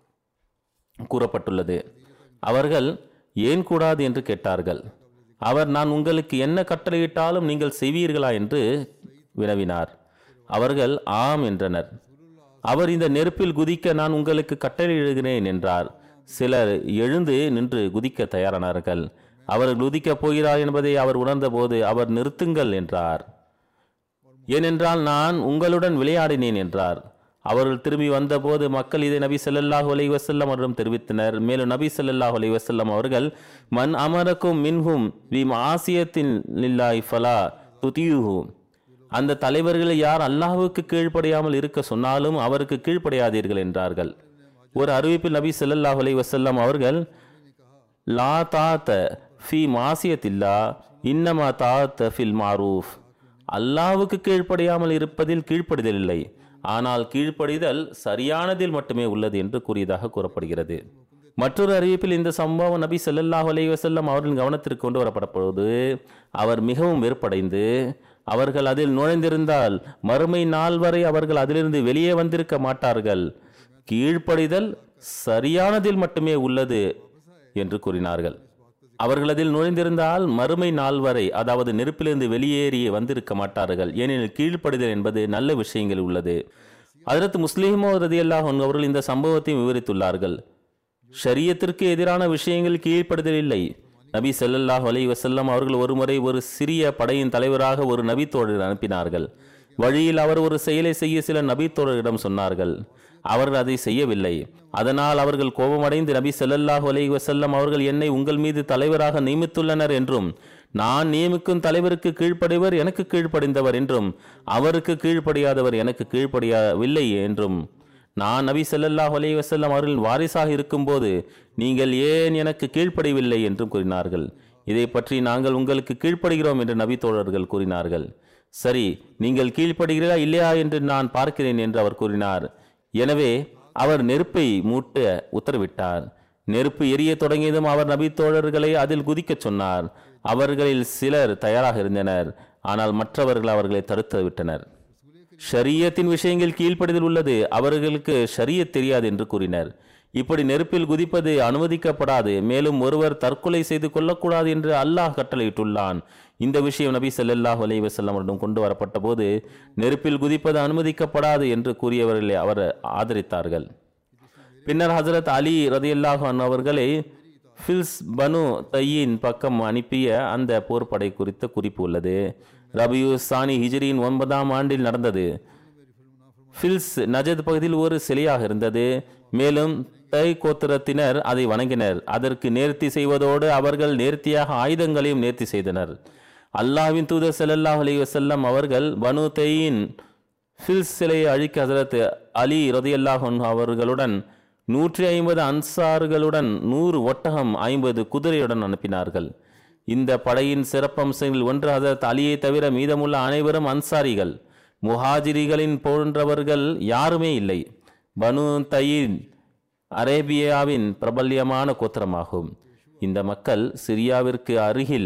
கூறப்பட்டுள்ளது அவர்கள் ஏன் கூடாது என்று கேட்டார்கள் அவர் நான் உங்களுக்கு என்ன கட்டளையிட்டாலும் நீங்கள் செய்வீர்களா என்று வினவினார் அவர்கள் ஆம் என்றனர் அவர் இந்த நெருப்பில் குதிக்க நான் உங்களுக்கு கட்டளையிடுகிறேன் என்றார் சிலர் எழுந்து நின்று குதிக்க தயாரானார்கள் அவர் குதிக்கப் போகிறார் என்பதை அவர் உணர்ந்தபோது அவர் நிறுத்துங்கள் என்றார் ஏனென்றால் நான் உங்களுடன் விளையாடினேன் என்றார் அவர்கள் திரும்பி வந்தபோது மக்கள் இதை நபி ஸல்லல்லாஹு அலைஹி வஸல்லம் அவரிடம் தெரிவித்தனர் மேலும் நபி ஸல்லல்லாஹு அலைஹி வஸல்லம் அவர்கள் மன் அமரக்கும் மின்ஹும் வி ஆசியத்தின் லில்லாஹி ஃபலா துதியுஹு அந்த தலைவர்களை யார் அல்லாஹ்வுக்கு கீழ்ப்படியாமல் இருக்க சொன்னாலும் அவருக்கு கீழ்ப்படியாதீர்கள் என்றார்கள் ஒரு அறிவிப்பில் நபி ஸல்லல்லாஹு அலைஹி வஸல்லம் அவர்கள் லா தாத்த ஃபி மாசியத்தில்லா இன்னமா தாத்த ஃபில் மாரூஃப் அல்லாஹ்வுக்கு கீழ்ப்படியாமல் இருப்பதில் கீழ்ப்படிதல் இல்லை ஆனால் கீழ்ப்படிதல் சரியானதில் மட்டுமே உள்ளது என்று கூறியதாக கூறப்படுகிறது மற்றொரு அறிவிப்பில் இந்த சம்பவம் நபி ஸல்லல்லாஹு அலைஹி வஸல்லம் அவர்களின் கவனத்திற்கு கொண்டு வரப்படப்போது அவர் மிகவும் வெறுப்படைந்து அவர்கள் அதில் நுழைந்திருந்தால் மறுமை நாள் வரை அவர்கள் அதிலிருந்து வெளியே வந்திருக்க மாட்டார்கள் கீழ்ப்படிதல் சரியானதில் மட்டுமே உள்ளது என்று கூறினார்கள் அவர்கள் அதில் நுழைந்திருந்தால் மறுமை நாள் வரை அதாவது நெருப்பிலிருந்து வெளியேறி வந்திருக்க மாட்டார்கள் ஏனெனில் கீழ்ப்படிதல் என்பது நல்ல விஷயங்கள் உள்ளது அதற்கு முஸ்லிமோ ரதியல்லாஹ் அவர்கள் இந்த சம்பவத்தை விவரித்துள்ளார்கள் ஷரியத்திற்கு எதிரான விஷயங்கள் கீழ்ப்படுதல் இல்லை நபி ஸல்லல்லாஹு அலைஹி வஸல்லம் அவர்கள் ஒருமுறை ஒரு சிறிய படையின் தலைவராக ஒரு நபி தோழர் அனுப்பினார்கள் வழியில் அவர் ஒரு செயலை செய்ய சில நபி தோழரிடம் சொன்னார்கள் அவர்கள் அதை செய்யவில்லை அதனால் அவர்கள் கோபமடைந்து நபி ஸல்லல்லாஹு அலைஹி வஸல்லம் அவர்கள் என்னை உங்கள் மீது தலைவராக நியமித்துள்ளனர் என்றும் நான் நியமிக்கும் தலைவருக்கு கீழ்ப்படிவர் எனக்கு கீழ்ப்படிந்தவர் என்றும் அவருக்கு கீழ்ப்படியாதவர் எனக்கு கீழ்ப்படியவில்லை என்றும் நான் நபி ஸல்லல்லாஹு அலைஹி வஸல்லம் அவர்களின் வாரிசாக இருக்கும்போது நீங்கள் ஏன் எனக்கு கீழ்ப்படியவில்லை என்றும் கூறினார்கள் இதை பற்றி நாங்கள் உங்களுக்கு கீழ்ப்படுகிறோம் என்று நபி தோழர்கள் கூறினார்கள் சரி நீங்கள் கீழ்ப்படுகிறீரா இல்லையா என்று நான் பார்க்கிறேன் என்று அவர் கூறினார் எனவே அவர் நெருப்பை மூட்ட உத்தரவிட்டார் நெருப்பு எரிய தொடங்கியதும் அவர் நபி தோழர்களை அதில் குதிக்கச் சொன்னார் அவர்களில் சிலர் தயாராக இருந்தனர் ஆனால் மற்றவர்கள் அவர்களை தடுத்து விட்டனர் ஷரியத்தின் விஷயங்கள் கீழ்ப்படிதல் உள்ளது அவர்களுக்கு ஷரியத் தெரியாது என்று கூறினர் இப்படி நெருப்பில் குதிப்பது அனுமதிக்கப்படாது மேலும் ஒருவர் தற்கொலை செய்து கொள்ளக்கூடாது என்று அல்லாஹ் கட்டளையிட்டுள்ளான் இந்த விஷயம் நபி ஸல்லல்லாஹு அலைஹி வஸல்லம் அவரிடம் கொண்டு வரப்பட்ட போது நெருப்பில் குதிப்பது அனுமதிக்கப்படாது என்று கூறியவர்களை அவர் ஆதரித்தார்கள் பின்னர் ஹசரத் அலி ரதியல்லாஹு அன்ஹு அவர்களை ஃபில்ஸ் பனு தையின் பக்கம் அனுப்பிய அந்த போர்ப்படை குறித்த குறிப்பு உள்ளது ரபியு சானி ஹிஜ்ரியின் ஒன்பதாம் ஆண்டில் நடந்தது ஃபில்ஸ் நஜத் பகுதியில் ஒரு சிலையாக இருந்தது மேலும் தை கோத்திரத்தினர் அதை வணங்கினர் அதற்கு நேர்த்தி செய்வதோடு அவர்கள் நேர்த்தியாக ஆயுதங்களையும் நேர்த்தி செய்தனர் அல்லாஹ்வின் தூதர் ஸல்லல்லாஹு அலைஹி வஸல்லம் அவர்கள் பனு தையின் ஃபில்ஸ் சிலையை அழிக்க ஹசரத் அலி ரதியல்லாஹு அன்ஹு அவர்களுடன் நூற்றி ஐம்பது அன்சார்களுடன் நூறு ஒட்டகம் ஐம்பது குதிரையுடன் அனுப்பினார்கள் இந்த படையின் சிறப்பம்சங்களில் ஒன்று ஹசரத் அலியை தவிர மீதமுள்ள அனைவரும் அன்சாரிகள் முஹாஜிரிகளின் போன்றவர்கள் யாருமே இல்லை பனு தையின் அரேபியாவின் பிரபல்யமான கோத்திரமாகும் இந்த மக்கள் சிரியாவிற்கு அருகில்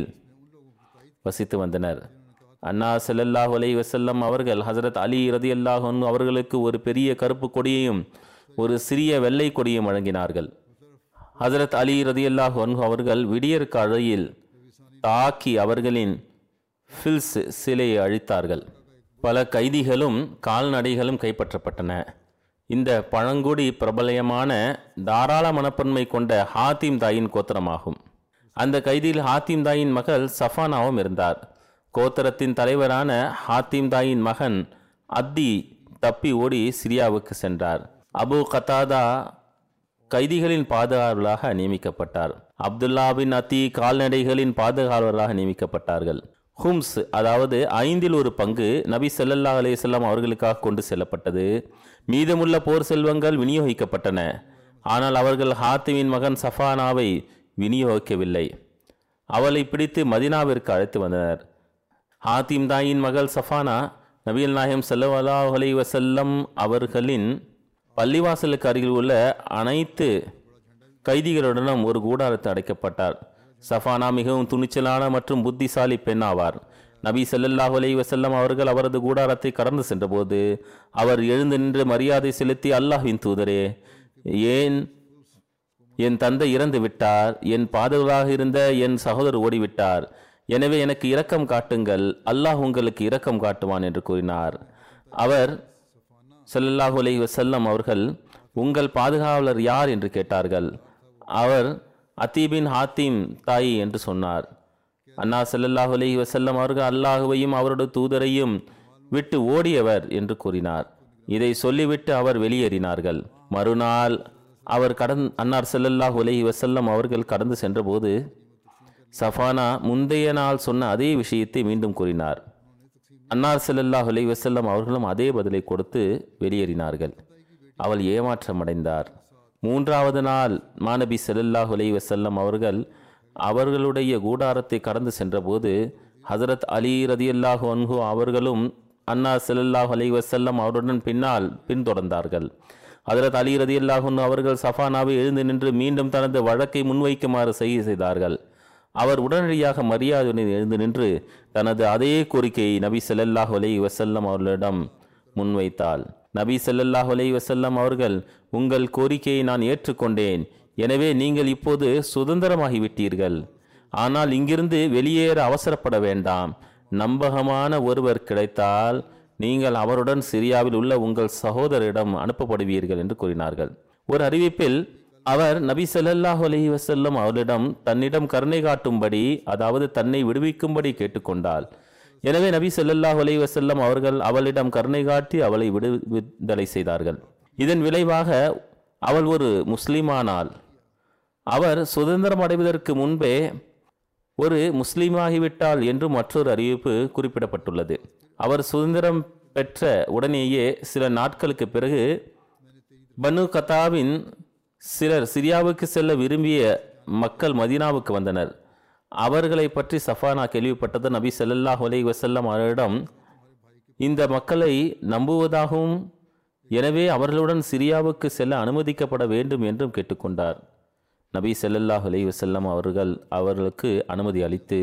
வசித்து வந்தனர் அண்ணா ஸல்லல்லாஹு அலைஹி வஸல்லம் அவர்கள் ஹசரத் அலி ரதியல்லாஹு அன்ஹு அவர்களுக்கு ஒரு பெரிய கருப்பு கொடியையும் ஒரு சிறிய வெள்ளை கொடியும் வழங்கினார்கள் ஹசரத் அலி ரதியல்லாஹு அன்ஹு அவர்கள் விடியற் காலையில் தாக்கி அவர்களின் ஃபில்ஸ் சிலையை அழித்தார்கள் பல கைதிகளும் கால்நடைகளும் கைப்பற்றப்பட்டன இந்த பழங்குடி பிரபலயமான தாராள மனப்பான்மை கொண்ட ஹாத்திம் தாயின் கோத்திரமாகும் அந்த கைதியில் ஹாத்திம் தாயின் மகள் சஃபானாவும் இருந்தார் கோத்தரத்தின் தலைவரான ஹாத்திம் தாயின் மகன் அத்தி தப்பி ஓடி சிரியாவுக்கு சென்றார் அபு கத்தாதா கைதிகளின் பாதுகாவலராக நியமிக்கப்பட்டார் அப்துல்லா பின் அத்தி கால்நடைகளின் பாதுகாவலராக நியமிக்கப்பட்டார்கள் ஹும்ஸ் அதாவது ஐந்தில் ஒரு பங்கு நபி ஸல்லல்லாஹு அலைஹி வஸல்லம் அவர்களுக்காக கொண்டு செல்லப்பட்டது மீதமுள்ள போர் செல்வங்கள் விநியோகிக்கப்பட்டன ஆனால் அவர்கள் ஹாத்திமின் மகன் சஃபானாவை விநியோகிக்கவில்லை அவளை பிடித்து மதினாவிற்கு அழைத்து வந்தனர் ஹாத்திம் தாயின் மகள் சஃபானா நபிகள் நாயகம் ஸல்லல்லாஹு அலைஹி வஸல்லம் அவர்களின் பள்ளிவாசலுக்கு அருகில் உள்ள அனைத்து கைதிகளுடனும் ஒரு கூடாரத்தில் அடைக்கப்பட்டார் சஃபானா மிகவும் துணிச்சலான மற்றும் புத்திசாலி பெண் ஆவார் நபி ஸல்லல்லாஹு அலைஹி வஸல்லம் அவர்கள் அவரது கூடாரத்தை கடந்து சென்றபோது அவர் எழுந்து நின்று மரியாதை செலுத்தி அல்லாஹ்வின் தூதரே ஏன் என் தந்தை இறந்து விட்டார் என் பாதுகாவலாக இருந்த என் சகோதரர் ஓடிவிட்டார் எனவே எனக்கு இரக்கம் காட்டுங்கள் அல்லாஹ் உங்களுக்கு இரக்கம் காட்டுவான் என்று கூறினார் அவர் ஸல்லல்லாஹு அலைஹி வஸல்லம் அவர்கள் உங்கள் பாதுகாவலர் யார் என்று கேட்டார்கள் அவர் அத்தீபின் ஹாத்திம் தாயி என்று சொன்னார் அண்ணா ஸல்லல்லாஹு அலைஹி வஸல்லம் அவர்கள் அல்லாஹுவையும் அவருடைய தூதரையும் விட்டு ஓடியவர் என்று கூறினார் இதை சொல்லிவிட்டு அவர் வெளியேறினார்கள் மறுநாள் அவர் கடந் அன்னார் ஸல்லல்லாஹு அலைஹி வஸல்லம் அவர்கள் கடந்து சென்றபோது சஃபானா முந்தைய நாள் சொன்ன அதே விஷயத்தை மீண்டும் கூறினார் அன்னார் ஸல்லல்லாஹு அலைஹி வஸல்லம் அவர்களும் அதே பதிலை கொடுத்து வெளியேறினார்கள் அவள் ஏமாற்றமடைந்தார் மூன்றாவது நாள் மாநபி ஸல்லல்லாஹு அலைஹி வஸல்லம் அவர்கள் அவர்களுடைய கூடாரத்தை கடந்து சென்றபோது ஹஜரத் அலி ரதியல்லாஹு அன்ஹு அவர்களும் அன்னார் ஸல்லல்லாஹு அலைஹி வஸல்லம் அவருடன் பின்னால் பின்தொடர்ந்தார்கள் ஹஜரத் அலி ரதியல்லாஹு அன்ஹு அவர்கள் சஃபானாவை எழுந்து நின்று மீண்டும் தனது வழக்கை முன்வைக்குமாறு செய்ய செய்தார்கள் அவர் உடனடியாக மரியாதையுடன் எழுந்து நின்று தனது அதே கோரிக்கையை நபி ஸல்லல்லாஹு அலைஹி வஸல்லம் அவர்களிடம் முன்வைத்தாள் நபி ஸல்லல்லாஹு அலைஹி வஸல்லம் அவர்கள் உங்கள் கோரிக்கையை நான் ஏற்றுக்கொண்டேன் எனவே நீங்கள் இப்போது சுதந்திரமாகிவிட்டீர்கள் ஆனால் இங்கிருந்து வெளியேற அவசரப்பட வேண்டாம் நம்பகமான ஒருவர் கிடைத்தால் நீங்கள் அவருடன் சிரியாவில் உள்ள உங்கள் சகோதரிடம் அனுப்பப்படுவீர்கள் என்று கூறினார்கள் ஒரு அறிவிப்பில் அவர் நபி ஸல்லல்லாஹு அலைஹி வஸல்லம் அவரிடம் தன்னிடம் கருணை காட்டும்படி அதாவது தன்னை விடுவிக்கும்படி கேட்டுக்கொண்டாள் எனவே நபி ஸல்லல்லாஹு அலைஹி வஸல்லம் அவர்கள் அவளிடம் கருணை காட்டி அவளை விடுதலை செய்தார்கள் இதன் விளைவாக அவள் ஒரு முஸ்லிமானாள் அவர் சுதந்திரம் அடைவதற்கு முன்பே ஒரு முஸ்லீமாகிவிட்டாள் என்று மற்றொரு அறிவிப்பு குறிப்பிடப்பட்டுள்ளது அவர் சுதந்திரம் பெற்ற உடனேயே சில நாட்களுக்கு பிறகு பனு கத்தாவின் சிலர் சிரியாவுக்கு செல்ல விரும்பிய மக்கள் மதீனாவுக்கு வந்தனர் அவர்களை பற்றி சஃபானா கேள்விப்பட்டது நபி ஸல்லல்லாஹு அலைஹி வஸல்லம் அவரிடம் இந்த மக்களை நம்புவதாகவும் எனவே அவர்களுடன் சிரியாவுக்கு செல்ல அனுமதிக்கப்பட வேண்டும் என்றும் கேட்டுக்கொண்டார் நபி ஸல்லல்லாஹு அலைஹி வஸல்லம் அவர்கள் அவர்களுக்கு அனுமதி அளித்து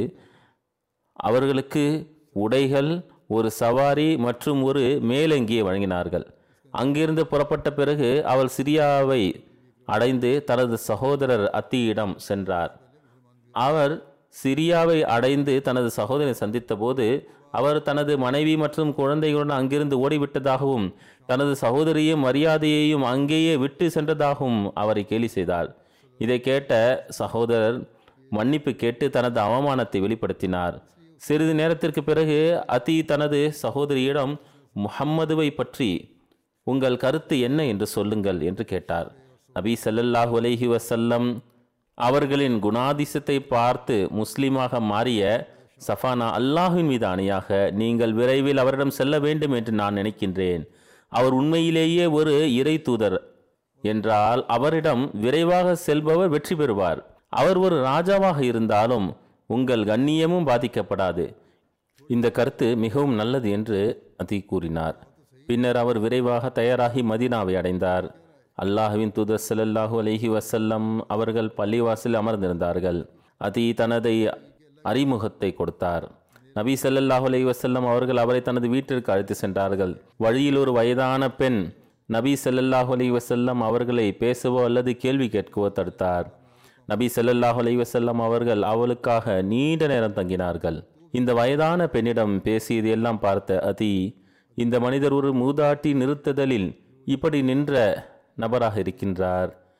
அவர்களுக்கு உடைகள் ஒரு சவாரி மற்றும் ஒரு மேலங்கியை வழங்கினார்கள் அங்கிருந்து புறப்பட்ட பிறகு அவள் சிரியாவை அடைந்து தனது சகோதரர் அத்தியிடம் சென்றார் அவர் சிரியாவை அடைந்து தனது சகோதரனை சந்தித்தபோது அவர் தனது மனைவி மற்றும் குழந்தைகளுடன் அங்கிருந்து ஓடிவிட்டதாகவும் தனது சகோதரியையும் மரியாதையையும் அங்கேயே விட்டு சென்றதாகவும் அவரை கேலி செய்தார் இதை கேட்ட சகோதரர் மன்னிப்பு கேட்டு தனது அவமானத்தை வெளிப்படுத்தினார் சிறிது நேரத்திற்கு பிறகு அதி தனது சகோதரியிடம் முஹம்மதுவை பற்றி உங்கள் கருத்து என்ன என்று சொல்லுங்கள் என்று கேட்டார் நபி ஸல்லல்லாஹு அலைஹி வஸல்லம் அவர்களின் குணாதிசத்தை பார்த்து முஸ்லிமாக மாறிய சஃபானா அல்லாஹ்வின் மீது அணையாக நீங்கள் விரைவில் அவரிடம் செல்ல வேண்டும் என்று நான் நினைக்கின்றேன் அவர் உண்மையிலேயே ஒரு இறை தூதர் என்றால் அவரிடம் விரைவாக செல்பவர் வெற்றி பெறுவார் அவர் ஒரு ராஜாவாக இருந்தாலும் உங்கள் கண்ணியமும் பாதிக்கப்படாது இந்த கருத்து மிகவும் நல்லது என்று அதி கூறினார் பின்னர் அவர் விரைவாக தயாராகி மதீனாவை அடைந்தார் அல்லாஹ்வின் தூதர் ஸல்லல்லாஹு அலைஹி வஸல்லம் அவர்கள் பள்ளிவாசலில் அமர்ந்திருந்தார்கள் அதி தனது அறிமுகத்தை கொடுத்தார் நபி ஸல்லல்லாஹு அலைஹி வஸல்லம் அவர்கள் அவரை தனது வீட்டிற்கு அழைத்து சென்றார்கள் வழியில் ஒரு வயதான பெண் நபி ஸல்லல்லாஹு அலைஹி வஸல்லம் அவர்களை பேசவோ அல்லது கேள்வி கேட்கவோ தடுத்தார் நபி ஸல்லல்லாஹு அலைஹி வஸல்லம் அவர்கள் அவளுக்காக நீண்ட நேரம் தங்கினார்கள் இந்த வயதான பெண்ணிடம் பேசியது எல்லாம் பார்த்த அதி இந்த மனிதர் ஒரு மூதாட்டி நிறுத்துதலில் இப்படி நின்ற நபராக இருக்கின்றார்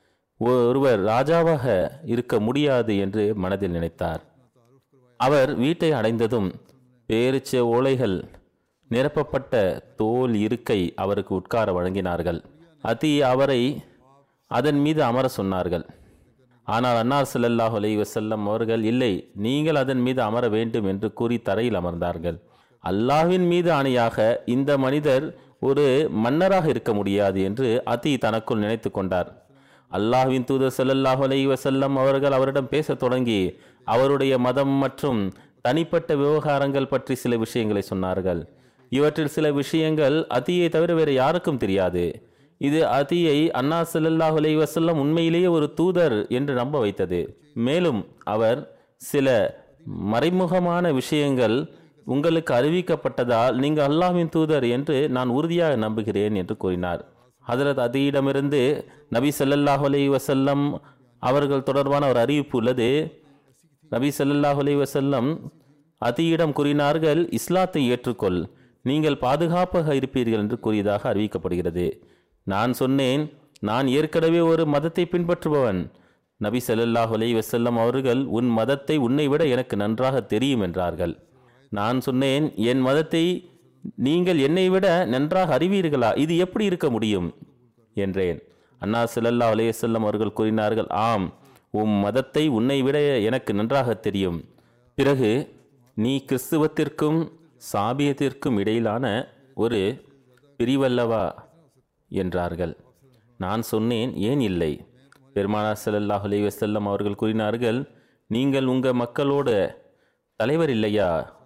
ஒருவர் ராஜாவாக இருக்க முடியாது என்று மனதில் நினைத்தார் அவர் வீட்டை அடைந்ததும் பேரிச்ச ஓலைகள் நிரப்பப்பட்ட தோல் இருக்கை அவருக்கு உட்கார வழங்கினார்கள் அதி அவரை அதன் மீது அமர சொன்னார்கள் ஆனால் அன்னார் ஸல்லல்லாஹு அலைஹி வஸல்லம் அவர்கள் இல்லை நீங்கள் அதன் மீது அமர வேண்டும் என்று கூறி தரையில் அமர்ந்தார்கள் அல்லாஹ்வின் மீது ஆணையாக இந்த மனிதர் ஒரு மன்னராக இருக்க முடியாது என்று அதி தனக்குள் நினைத்து கொண்டார் அல்லாஹ்வின் தூதர் ஸல்லல்லாஹு அலைஹி வஸல்லம் அவர்கள் அவரிடம் பேசத் தொடங்கி அவருடைய மதம் மற்றும் தனிப்பட்ட விவகாரங்கள் பற்றி சில விஷயங்களை சொன்னார்கள் இவற்றில் சில விஷயங்கள் அதியை தவிர வேறு யாருக்கும் தெரியாது இது அதியை அண்ணா ஸல்லல்லாஹு அலைஹி வஸல்லம் உண்மையிலேயே ஒரு தூதர் என்று நம்ப வைத்தது மேலும் அவர் சில மறைமுகமான விஷயங்கள் உங்களுக்கு அறிவிக்கப்பட்டதால் நீங்கள் அல்லாஹ்வின் தூதர் என்று நான் உறுதியாக நம்புகிறேன் என்று கூறினார் ஹதரத் அதியிடமிருந்து நபி ஸல்லல்லாஹு அலைஹி வஸல்லம் அவர்கள் தொடர்பான ஒரு அறிவிப்பு உள்ளது நபி ஸல்லல்லாஹு அலைஹி வஸல்லம் அதியிடம் கூறினார்கள் இஸ்லாத்தை ஏற்றுக்கொள் நீங்கள் பாதுகாப்பாக இருப்பீர்கள் என்று கூறியதாக அறிவிக்கப்படுகிறது நான் சொன்னேன் நான் ஏற்கனவே ஒரு மதத்தை பின்பற்றுபவன் நபி ஸல்லல்லாஹு அலைஹி வஸல்லம் அவர்கள் உன் மதத்தை உன்னை விட எனக்கு நன்றாக தெரியும் என்றார்கள் நான் சொன்னேன் என் மதத்தை நீங்கள் என்னை விட நன்றாக அறிவீர்களா இது எப்படி இருக்க முடியும் என்றேன் அண்ணா ஸல்லல்லாஹு அலைஹி வஸல்லம் அவர்கள் கூறினார்கள் ஆம் உம் மதத்தை உன்னை விட எனக்கு நன்றாக தெரியும் பிறகு நீ கிறிஸ்துவத்திற்கும் சாபியத்திற்கும் இடையிலான ஒரு பிரிவல்லவா என்றார்கள் நான் சொன்னேன் ஏன் இல்லை பெருமானார் ஸல்லல்லாஹு அலைஹி வஸல்லம் அவர்கள் கூறினார்கள் நீங்கள் உங்கள் மக்களோடு தலைவர் இல்லையா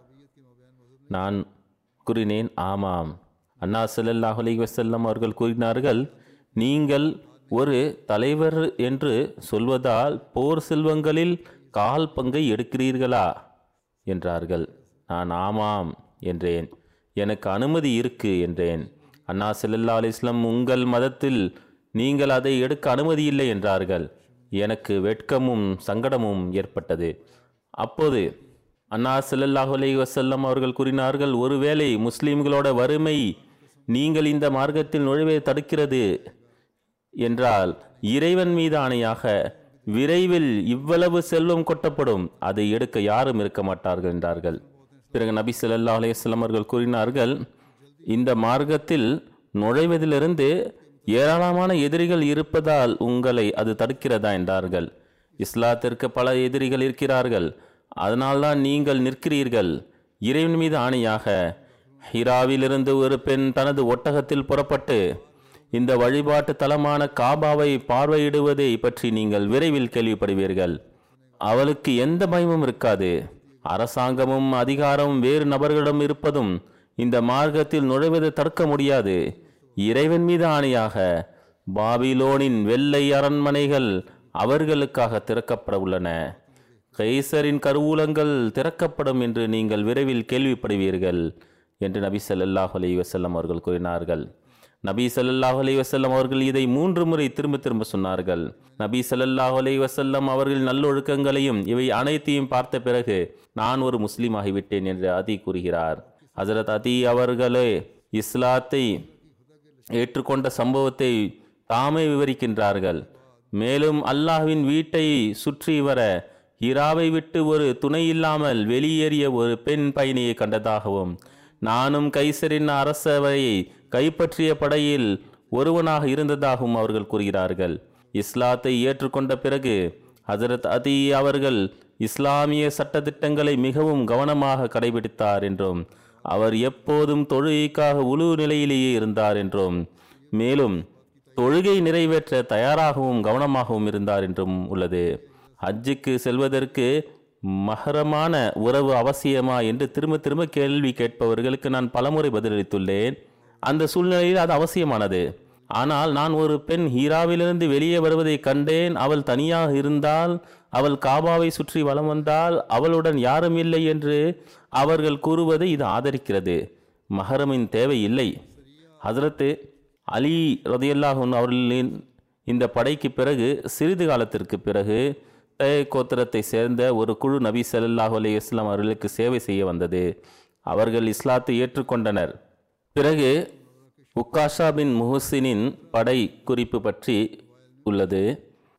நான் கூறினேன் ஆமாம் அண்ணா ஸல்லல்லாஹு அலைஹி வஸல்லம் அவர்கள் கூறினார்கள் நீங்கள் ஒரு தலைவர் என்று சொல்வதால் போர் செல்வங்களில் கால் பங்கை எடுக்கிறீர்களா என்றார்கள் நான் ஆமாம் என்றேன் எனக்கு அனுமதி இருக்கு என்றேன் அண்ணா ஸல்லல்லாஹு அலைஹி வஸல்லம் உங்கள் மதத்தில் நீங்கள் அதை எடுக்க அனுமதி இல்லை என்றார்கள் எனக்கு வெட்கமும் சங்கடமும் ஏற்பட்டது அப்போது அண்ணா ஸல்லல்லாஹு அலைஹி வஸல்லம் அவர்கள் கூறினார்கள் ஒருவேளை முஸ்லிம்களோட வறுமை நீங்கள் இந்த மார்க்கத்தில் நுழைவை தடுக்கிறது என்றால் இறைவன் மீது ஆணையாக விரைவில் இவ்வளவு செல்வம் கொட்டப்படும் அதை எடுக்க யாரும் இருக்க மாட்டார்கள் என்றார்கள் பிறகு நபி ஸல்லல்லாஹு அலைஹி வஸல்லம் அவர்கள் கூறினார்கள் இந்த மார்க்கத்தில் நுழைவதிலிருந்து ஏராளமான எதிரிகள் இருப்பதால் உங்களை அது தடுக்கிறதா என்றார்கள் இஸ்லாத்திற்கு பல எதிரிகள் இருக்கிறார்கள் அதனால்தான் நீங்கள் நிற்கிறீர்கள் இறைவன் மீது ஆணையாக ஹிராவிலிருந்து ஒரு பெண் தனது ஒட்டகத்தில் புறப்பட்டு இந்த வழிபாட்டு தலமான காபாவை பார்வையிடுவதை பற்றி நீங்கள் விரைவில் கேள்விப்படுவீர்கள் அவளுக்கு எந்த பயமும் இருக்காது அரசாங்கமும் அதிகாரமும் வேறு நபர்களிடம் இருப்பதும் இந்த மார்க்கத்தில் நுழைவதை தடுக்க முடியாது இறைவன் மீது ஆணையாக பாபிலோனின் வெள்ளை அரண்மனைகள் அவர்களுக்காக திறக்கப்பட உள்ளன கைசரின் கருவூலங்கள் திறக்கப்படும் என்று நீங்கள் விரைவில் கேள்விப்படுவீர்கள் என்று நபி ஸல்லல்லாஹு அலைஹி வஸல்லம் அவர்கள் கூறினார்கள் நபி ஸல்லல்லாஹு அலைஹி வஸல்லம் அவர்கள் இதை மூன்று முறை திரும்ப திரும்ப சொன்னார்கள் நபி ஸல்லல்லாஹு அலைஹி வஸல்லம் அவர்கள் நல்லொழுக்கங்களையும் இவை அனைத்தையும் பார்த்த பிறகு நான் ஒரு முஸ்லீம் ஆகிவிட்டேன் என்று அதி கூறுகிறார் ஹசரத் அதி அவர்களே இஸ்லாத்தை ஏற்றுக்கொண்ட சம்பவத்தை தாமே விவரிக்கின்றார்கள் மேலும் அல்லாஹ்வின் வீட்டை சுற்றி வர ஹிராவை விட்டு ஒரு துணை இல்லாமல் வெளியேறிய ஒரு பெண் பயணியை கண்டதாகவும் நானும் கைசரின் அரசவையை கைப்பற்றிய படையில் ஒருவனாக இருந்ததாகவும் அவர்கள் கூறுகிறார்கள் இஸ்லாத்தை ஏற்றுக்கொண்ட பிறகு ஹசரத் அதி அவர்கள் இஸ்லாமிய சட்டதிட்டங்களை மிகவும் கவனமாக கடைபிடித்தார் என்றும் அவர் எப்போதும் தொழுகைக்காக உழு நிலையிலேயே இருந்தார் என்றும் மேலும் தொழுகை நிறைவேற்ற தயாராகவும் கவனமாகவும் இருந்தார் என்றும் உள்ளது ஹஜ்ஜுக்கு செல்வதற்கு மகரமான உறவு அவசியமா என்று திரும்ப திரும்ப கேள்வி கேட்பவர்களுக்கு நான் பலமுறை பதிலளித்துள்ளேன் அந்த சூழ்நிலையில் அது அவசியமானது ஆனால் நான் ஒரு பெண் ஹீராவிலிருந்து வெளியே வருவதை கண்டேன் அவள் தனியாக இருந்தால் அவள் காபாவை சுற்றி வலம் வந்தால் அவளுடன் யாரும் இல்லை என்று அவர்கள் கூறுவதை இது ஆதரிக்கிறது மஹரமின் தேவை இல்லை ஹசரத்து அலி ரதியல்லாஹூன் அவர்களின் இந்த படைக்கு பிறகு சிறிது காலத்திற்கு பிறகு தய கோத்திரத்தை சேர்ந்த ஒரு குழு நபி ஸல்லல்லாஹு அலைஹி வஸல்லம் அவர்களுக்கு சேவை செய்ய வந்தது அவர்கள் இஸ்லாத்தை ஏற்றுக்கொண்டனர் பிறகு உக்காஷா பின் முஹசினின் படை குறிப்பு பற்றி உள்ளது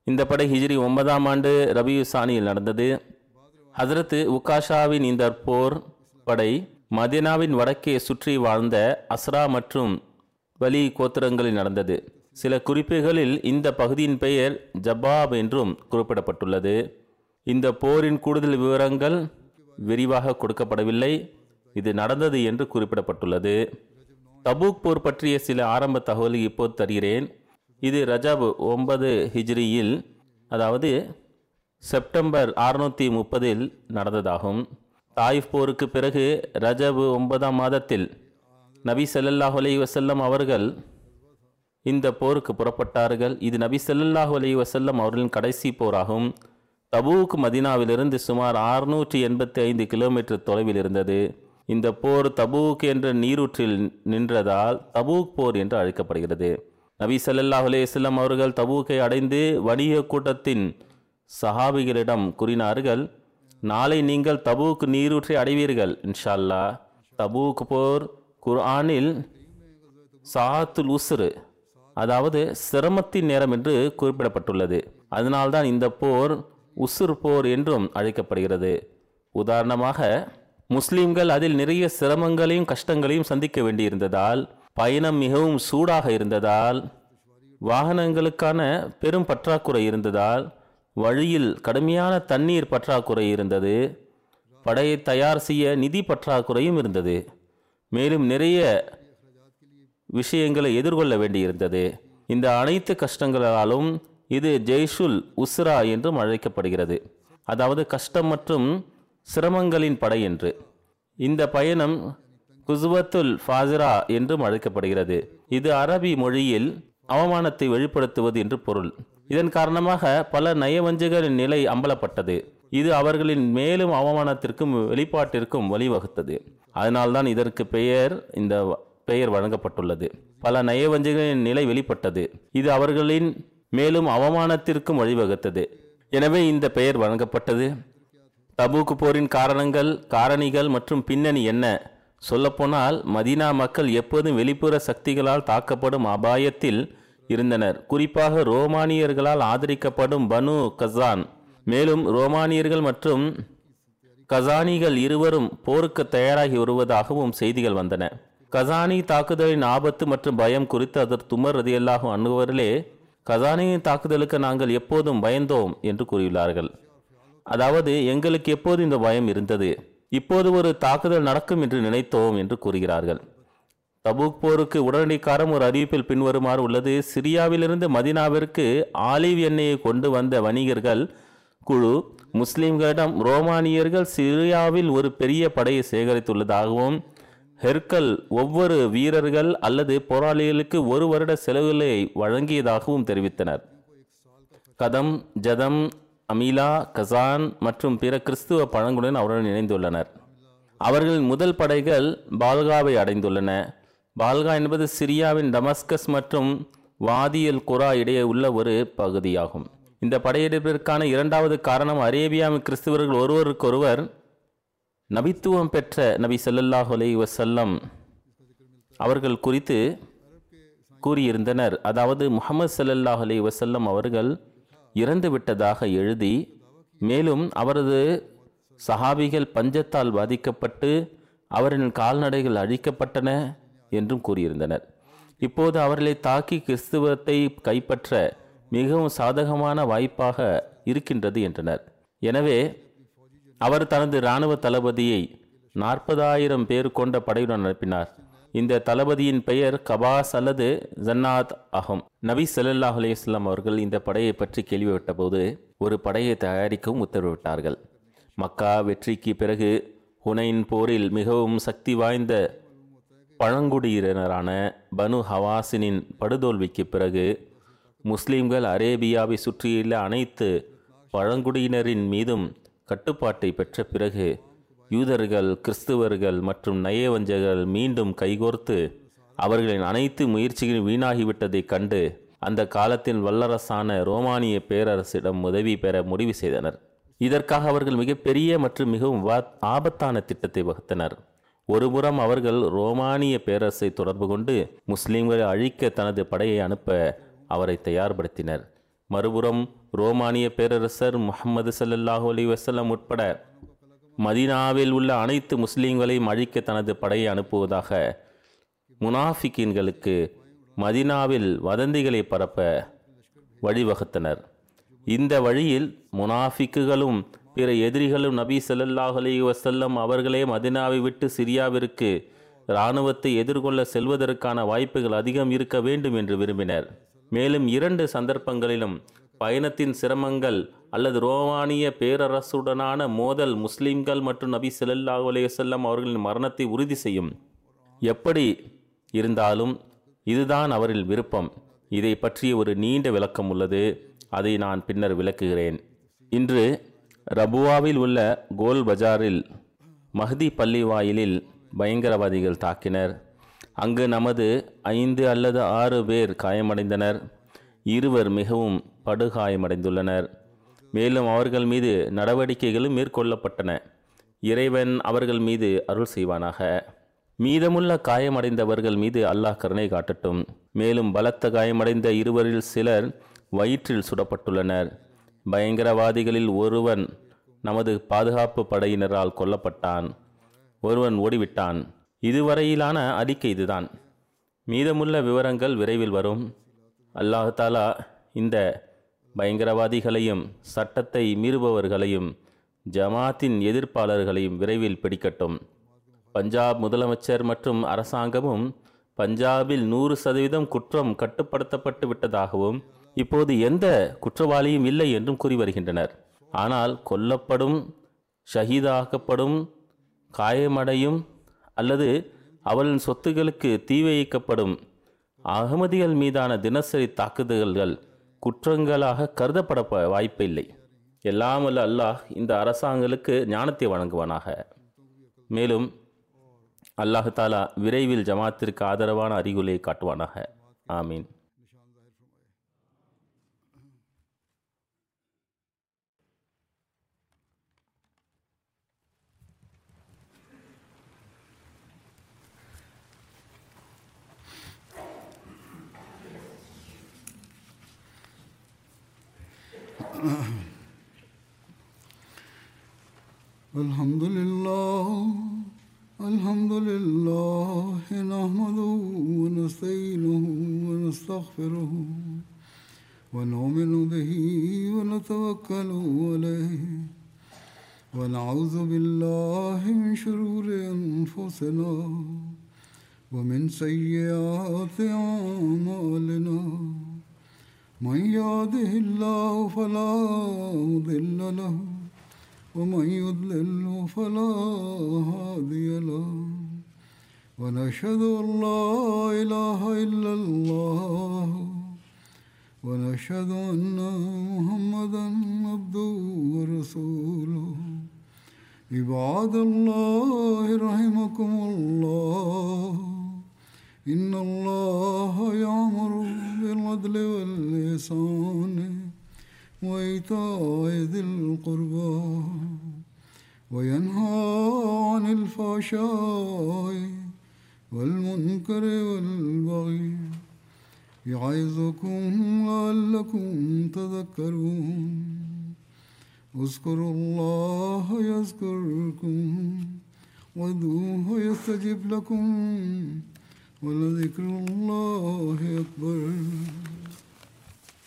இந்த படை ஹிஜ்ரி ஒன்பதாம் ஆண்டு ரபியு சானியில் நடந்தது ஹசரத் உகாஷாவின் இந்த போர் படை மதீனாவின் வடக்கே சுற்றி வாழ்ந்த அஸ்ரா மற்றும் வலி கோத்திரங்களில் நடந்தது சில குறிப்புகளில் இந்த பகுதியின் பெயர் ஜபாப் என்றும் குறிப்பிடப்பட்டுள்ளது இந்த போரின் கூடுதல் விவரங்கள் விரிவாக கொடுக்கப்படவில்லை இது நடந்தது என்று குறிப்பிடப்பட்டுள்ளது தபூக் போர் பற்றிய சில ஆரம்ப தகவலை இப்போது தருகிறேன் இது ரஜப் ஒன்பது ஹிஜ்ரியில் அதாவது செப்டம்பர் அறுநூற்றி முப்பதில் நடந்ததாகும் தாயிஃப் போருக்கு பிறகு ரஜப் ஒன்பதாம் மாதத்தில் நபி ஸல்லல்லாஹு அலைஹி வஸல்லம் அவர்கள் இந்த போருக்கு புறப்பட்டார்கள் இது நபி ஸல்லல்லாஹு அலைஹி வஸல்லம் அவர்களின் கடைசி போராகும் தபூக் மதீனாவிலிருந்து சுமார் அறுநூற்றி எண்பத்தி ஐந்து கிலோமீட்டர் தொலைவில் இருந்தது இந்த போர் தபூக் என்ற நீரூற்றில் நின்றதால் தபூக் போர் என்று அழைக்கப்படுகிறது நபி ஸல்லல்லாஹு அலைஹி வஸல்லம் அவர்கள் தபூக்கை அடைந்து வணிக கூட்டத்தின் சஹாபிகளிடம் கூறினார்கள் நாளை நீங்கள் தபூக் நீரூற்றை அடைவீர்கள் இன்ஷா அல்லாஹ் தபூக் போர் குர்ஆனில் சாத்துல் உஸ்ரு அதாவது சிரமத்தின் நேரம் என்று குறிப்பிடப்பட்டுள்ளது அதனால்தான் இந்த போர் உசுர் போர் என்றும் அழைக்கப்படுகிறது உதாரணமாக முஸ்லிம்கள் அதில் நிறைய சிரமங்களையும் கஷ்டங்களையும் சந்திக்க வேண்டியிருந்ததால் பயணம் மிகவும் சூடாக இருந்ததால் வாகனங்களுக்கான பெரும் பற்றாக்குறை இருந்ததால் வழியில் கடுமையான தண்ணீர் பற்றாக்குறை இருந்தது படையை தயார் செய்ய நிதி பற்றாக்குறையும் இருந்தது மேலும் நிறைய விஷயங்களை எதிர்கொள்ள வேண்டியிருந்தது இந்த அனைத்து கஷ்டங்களாலும் இது ஜெய்ஷுல் உஸ்ரா என்றும் அழைக்கப்படுகிறது அதாவது கஷ்டம் மற்றும் சிரமங்களின் படை என்று இந்த பயணம் குஸ்வத்துல் ஃபாசிரா என்றும் அழைக்கப்படுகிறது இது அரபி மொழியில் அவமானத்தை வெளிப்படுத்துவது என்று பொருள் இதன் காரணமாக பல நயவஞ்சகரின் நிலை அம்பலப்பட்டது இது அவர்களின் மேலும் அவமானத்திற்கும் வெளிப்பாட்டிற்கும் வழிவகுத்தது அதனால்தான் இதற்கு பெயர் இந்த பெயர் வழங்கப்பட்டுள்ளது பல நயவஞ்சகரின் நிலை வெளிப்பட்டது இது அவர்களின் மேலும் அவமானத்திற்கும் வழிவகுத்தது எனவே இந்த பெயர் வழங்கப்பட்டது தபூக்கு போரின் காரணங்கள் காரணிகள் மற்றும் பின்னணி என்ன சொல்லப்போனால் மதீனா மக்கள் எப்போதும் வெளிப்புற சக்திகளால் தாக்கப்படும் அபாயத்தில் இருந்தனர் குறிப்பாக ரோமானியர்களால் ஆதரிக்கப்படும் பனு கசான் மேலும் ரோமானியர்கள் மற்றும் கசானிகள் இருவரும் போருக்கு தயாராகி வருவதாகவும் செய்திகள் வந்தன கசானி தாக்குதலின் ஆபத்து மற்றும் பயம் குறித்து அதர் துமர் ரதியல்லாகும் அணுகுவர்களே கசானியின் தாக்குதலுக்கு நாங்கள் எப்போதும் பயந்தோம் என்று கூறியுள்ளார்கள் அதாவது எங்களுக்கு எப்போது இந்த பயம் இருந்தது இப்போது ஒரு தாக்குதல் நடக்கும் என்று நினைத்தோம் என்று கூறுகிறார்கள் தபூக் போருக்கு உடனடி காரம் ஒரு அறிவிப்பில் பின்வருமாறு உள்ளது சிரியாவிலிருந்து மதினாவிற்கு ஆலிவ் எண்ணெயை கொண்டு வந்த வணிகர்கள் குழு முஸ்லிம்களிடம் ரோமானியர்கள் சிரியாவில் ஒரு பெரிய படையை சேகரித்துள்ளதாகவும் ஹெர்கல் ஒவ்வொரு வீரர்கள் அல்லது போராளிகளுக்கு ஒரு வருட செலவுகளை வழங்கியதாகவும் தெரிவித்தனர் கதம் ஜதம் அமீலா கசான் மற்றும் பிற கிறிஸ்துவ பழங்குடன் அவருடன் இணைந்துள்ளனர் அவர்களின் முதல் படைகள் பால்காவை அடைந்துள்ளன பால்கா என்பது சிரியாவின் டமஸ்கஸ் மற்றும் வாதியல் குரா இடையே உள்ள ஒரு பகுதியாகும் இந்த படையெடுப்பிற்கான இரண்டாவது காரணம் அரேபியாவின் கிறிஸ்தவர்கள் ஒருவருக்கொருவர் நபித்துவம் பெற்ற நபி ஸல்லல்லாஹு அலைஹி வஸல்லம் அவர்கள் குறித்து கூறியிருந்தனர் அதாவது முகமது ஸல்லல்லாஹு அலைஹி வஸல்லம் அவர்கள் இறந்து விட்டதாக எழுதி மேலும் அவரது சஹாபிகள் பஞ்சத்தால் பாதிக்கப்பட்டு அவரின் கால்நடைகள் அழிக்கப்பட்டன என்றும் கூறியிருந்தனர் இப்போது அவர்களை தாக்கி கிறிஸ்துவத்தை கைப்பற்ற மிகவும் சாதகமான வாய்ப்பாக இருக்கின்றது என்றனர் எனவே அவர் தனது இராணுவ தளபதியை நாற்பதாயிரம் பேர் கொண்ட படையுடன் அனுப்பினார் இந்த தளபதியின் பெயர் கபாஸ் அல்லது ஜன்னாத் ஆகும் நபி ஸல்லல்லாஹு அலைஹி வஸல்லம் அவர்கள் இந்த படையை பற்றி கேள்விப்பட்டபோது ஒரு படையை தயாரிக்கவும் உத்தரவிட்டார்கள் மக்கா வெற்றிக்கு பிறகு ஹுனைன் போரில் மிகவும் சக்தி வாய்ந்த பழங்குடியினரான பனு ஹவாசினின் படுதோல்விக்கு பிறகு முஸ்லிம்கள் அரேபியாவை சுற்றியுள்ள அனைத்து பழங்குடியினரின் மீதும் கட்டுப்பாட்டை பெற்ற பிறகு யூதர்கள் கிறிஸ்துவர்கள் மற்றும் நயவஞ்சகர்கள் மீண்டும் கைகோர்த்து அவர்களின் அனைத்து முயற்சிகளும் வீணாகிவிட்டதைக் கண்டு அந்த காலத்தின் வல்லரசான ரோமானிய பேரரசிடம் உதவி பெற முடிவு செய்தனர் இதற்காக அவர்கள் மிகப்பெரிய மற்றும் மிகவும் வா- ஆபத்தான திட்டத்தை வகுத்தனர் ஒருபுறம் அவர்கள் ரோமானிய பேரரசை தொடர்பு கொண்டு முஸ்லிம்களை அழிக்க தனது படையை அனுப்ப அவரை தயார்படுத்தினர் மறுபுறம் ரோமானிய பேரரசர் முகமது ஸல்லல்லாஹு அலைஹி வஸல்லம் உட்பட மதீனாவில் உள்ள அனைத்து முஸ்லீம்களையும் அழிக்க தனது படையை அனுப்புவதாக முனாஃபிக்கீன்களுக்கு மதீனாவில் வதந்திகளை பரப்ப வழிவகுத்தனர் இந்த வழியில் முனாஃபிக்குகளும் பிற எதிரிகளும் நபி ஸல்லல்லாஹு அலைஹி வஸல்லம் அவர்களே மதினாவை விட்டு சிரியாவிற்கு இராணுவத்தை எதிர்கொள்ள செல்வதற்கான வாய்ப்புகள் அதிகம் இருக்க வேண்டும் என்று விரும்பினர் மேலும் இரண்டு சந்தர்ப்பங்களிலும் பயணத்தின் சிரமங்கள் அல்லது ரோமானிய பேரரசுடனான மோதல் முஸ்லிம்கள் மற்றும் நபி ஸல்லல்லாஹு அலைஹி வஸல்லம் அவர்களின் மரணத்தை உறுதி செய்யும் எப்படி இருந்தாலும் இதுதான் அவரில் விருப்பம் இதை பற்றிய ஒரு நீண்ட விளக்கம் உள்ளது அதை நான் பின்னர் விளக்குகிறேன் இன்று ரபுவாவில் உள்ள கோல் பஜாரில் மஹதி பள்ளி வாயிலில் பயங்கரவாதிகள் தாக்கினர் அங்கு நமது ஐந்து அல்லது ஆறு பேர் காயமடைந்தனர் இருவர் மிகவும் படுகாயமடைந்துள்ளனர் மேலும் அவர்கள் மீது நடவடிக்கைகளும் மேற்கொள்ளப்பட்டன இறைவன் அவர்கள் மீது அருள் செய்வானாக மீதமுள்ள காயமடைந்தவர்கள் மீது அல்லாஹ் கருணை காட்டட்டும் மேலும் பலத்த காயமடைந்த இருவரில் சிலர் வயிற்றில் சுடப்பட்டுள்ளனர் பயங்கரவாதிகளில் ஒருவன் நமது பாதுகாப்பு படையினரால் கொல்லப்பட்டான் ஒருவன் ஓடிவிட்டான் இதுவரையிலான அறிக்கை இதுதான் மீதமுள்ள விவரங்கள் விரைவில் வரும் அல்லாஹ் தாலா இந்த பயங்கரவாதிகளையும் சட்டத்தை மீறுபவர்களையும் ஜமாத்தின் எதிர்ப்பாளர்களையும் விரைவில் பிடிக்கட்டும் பஞ்சாப் முதலமைச்சர் மற்றும் அரசாங்கமும் பஞ்சாபில் நூறு சதவீதம் குற்றம் கட்டுப்படுத்தப்பட்டு விட்டதாகவும் இப்போது எந்த குற்றவாளியும் இல்லை என்றும் கூறி வருகின்றனர் ஆனால் கொல்லப்படும் ஷஹீதாக்கப்படும் காயமடையும் அல்லது அவளின் சொத்துகளுக்கு தீ வைக்கப்படும் அகமதிகள் மீதான தினசரி தாக்குதல்கள் குற்றங்களாக கருதப்பட ப- வாய்ப்பில்லை எல்லாம் வல்ல அல்லாஹ் இந்த அரசாங்கங்களுக்கு ஞானத்தை வழங்குவானாக மேலும் அல்லாஹ் தாலா விரைவில் ஜமாத்திற்கு ஆதரவான அறிகுறியை காட்டுவானாக ஆமீன் الحمد لله الحمد لله نحمده ونستعينه ونستغفره ونؤمن به ونتوكل عليه ونعوذ بالله من شرور أنفسنا ومن سيئات أعمالنا من يهده الله فلا مضل له ومن يضلل فلا هادي له ونشهد ان لا اله الا الله ونشهد ان محمدا عبده ورسوله عباد الله رحمكم الله ان الله يامر بالعدل والإحسان وإيتاء ذي القربى وينهى عن الفحشاء والمنكر والبغي يعظكم لعلكم تذكرون اذكروا الله يذكركم وادعوه يستجب لكم ولذكر الله أكبر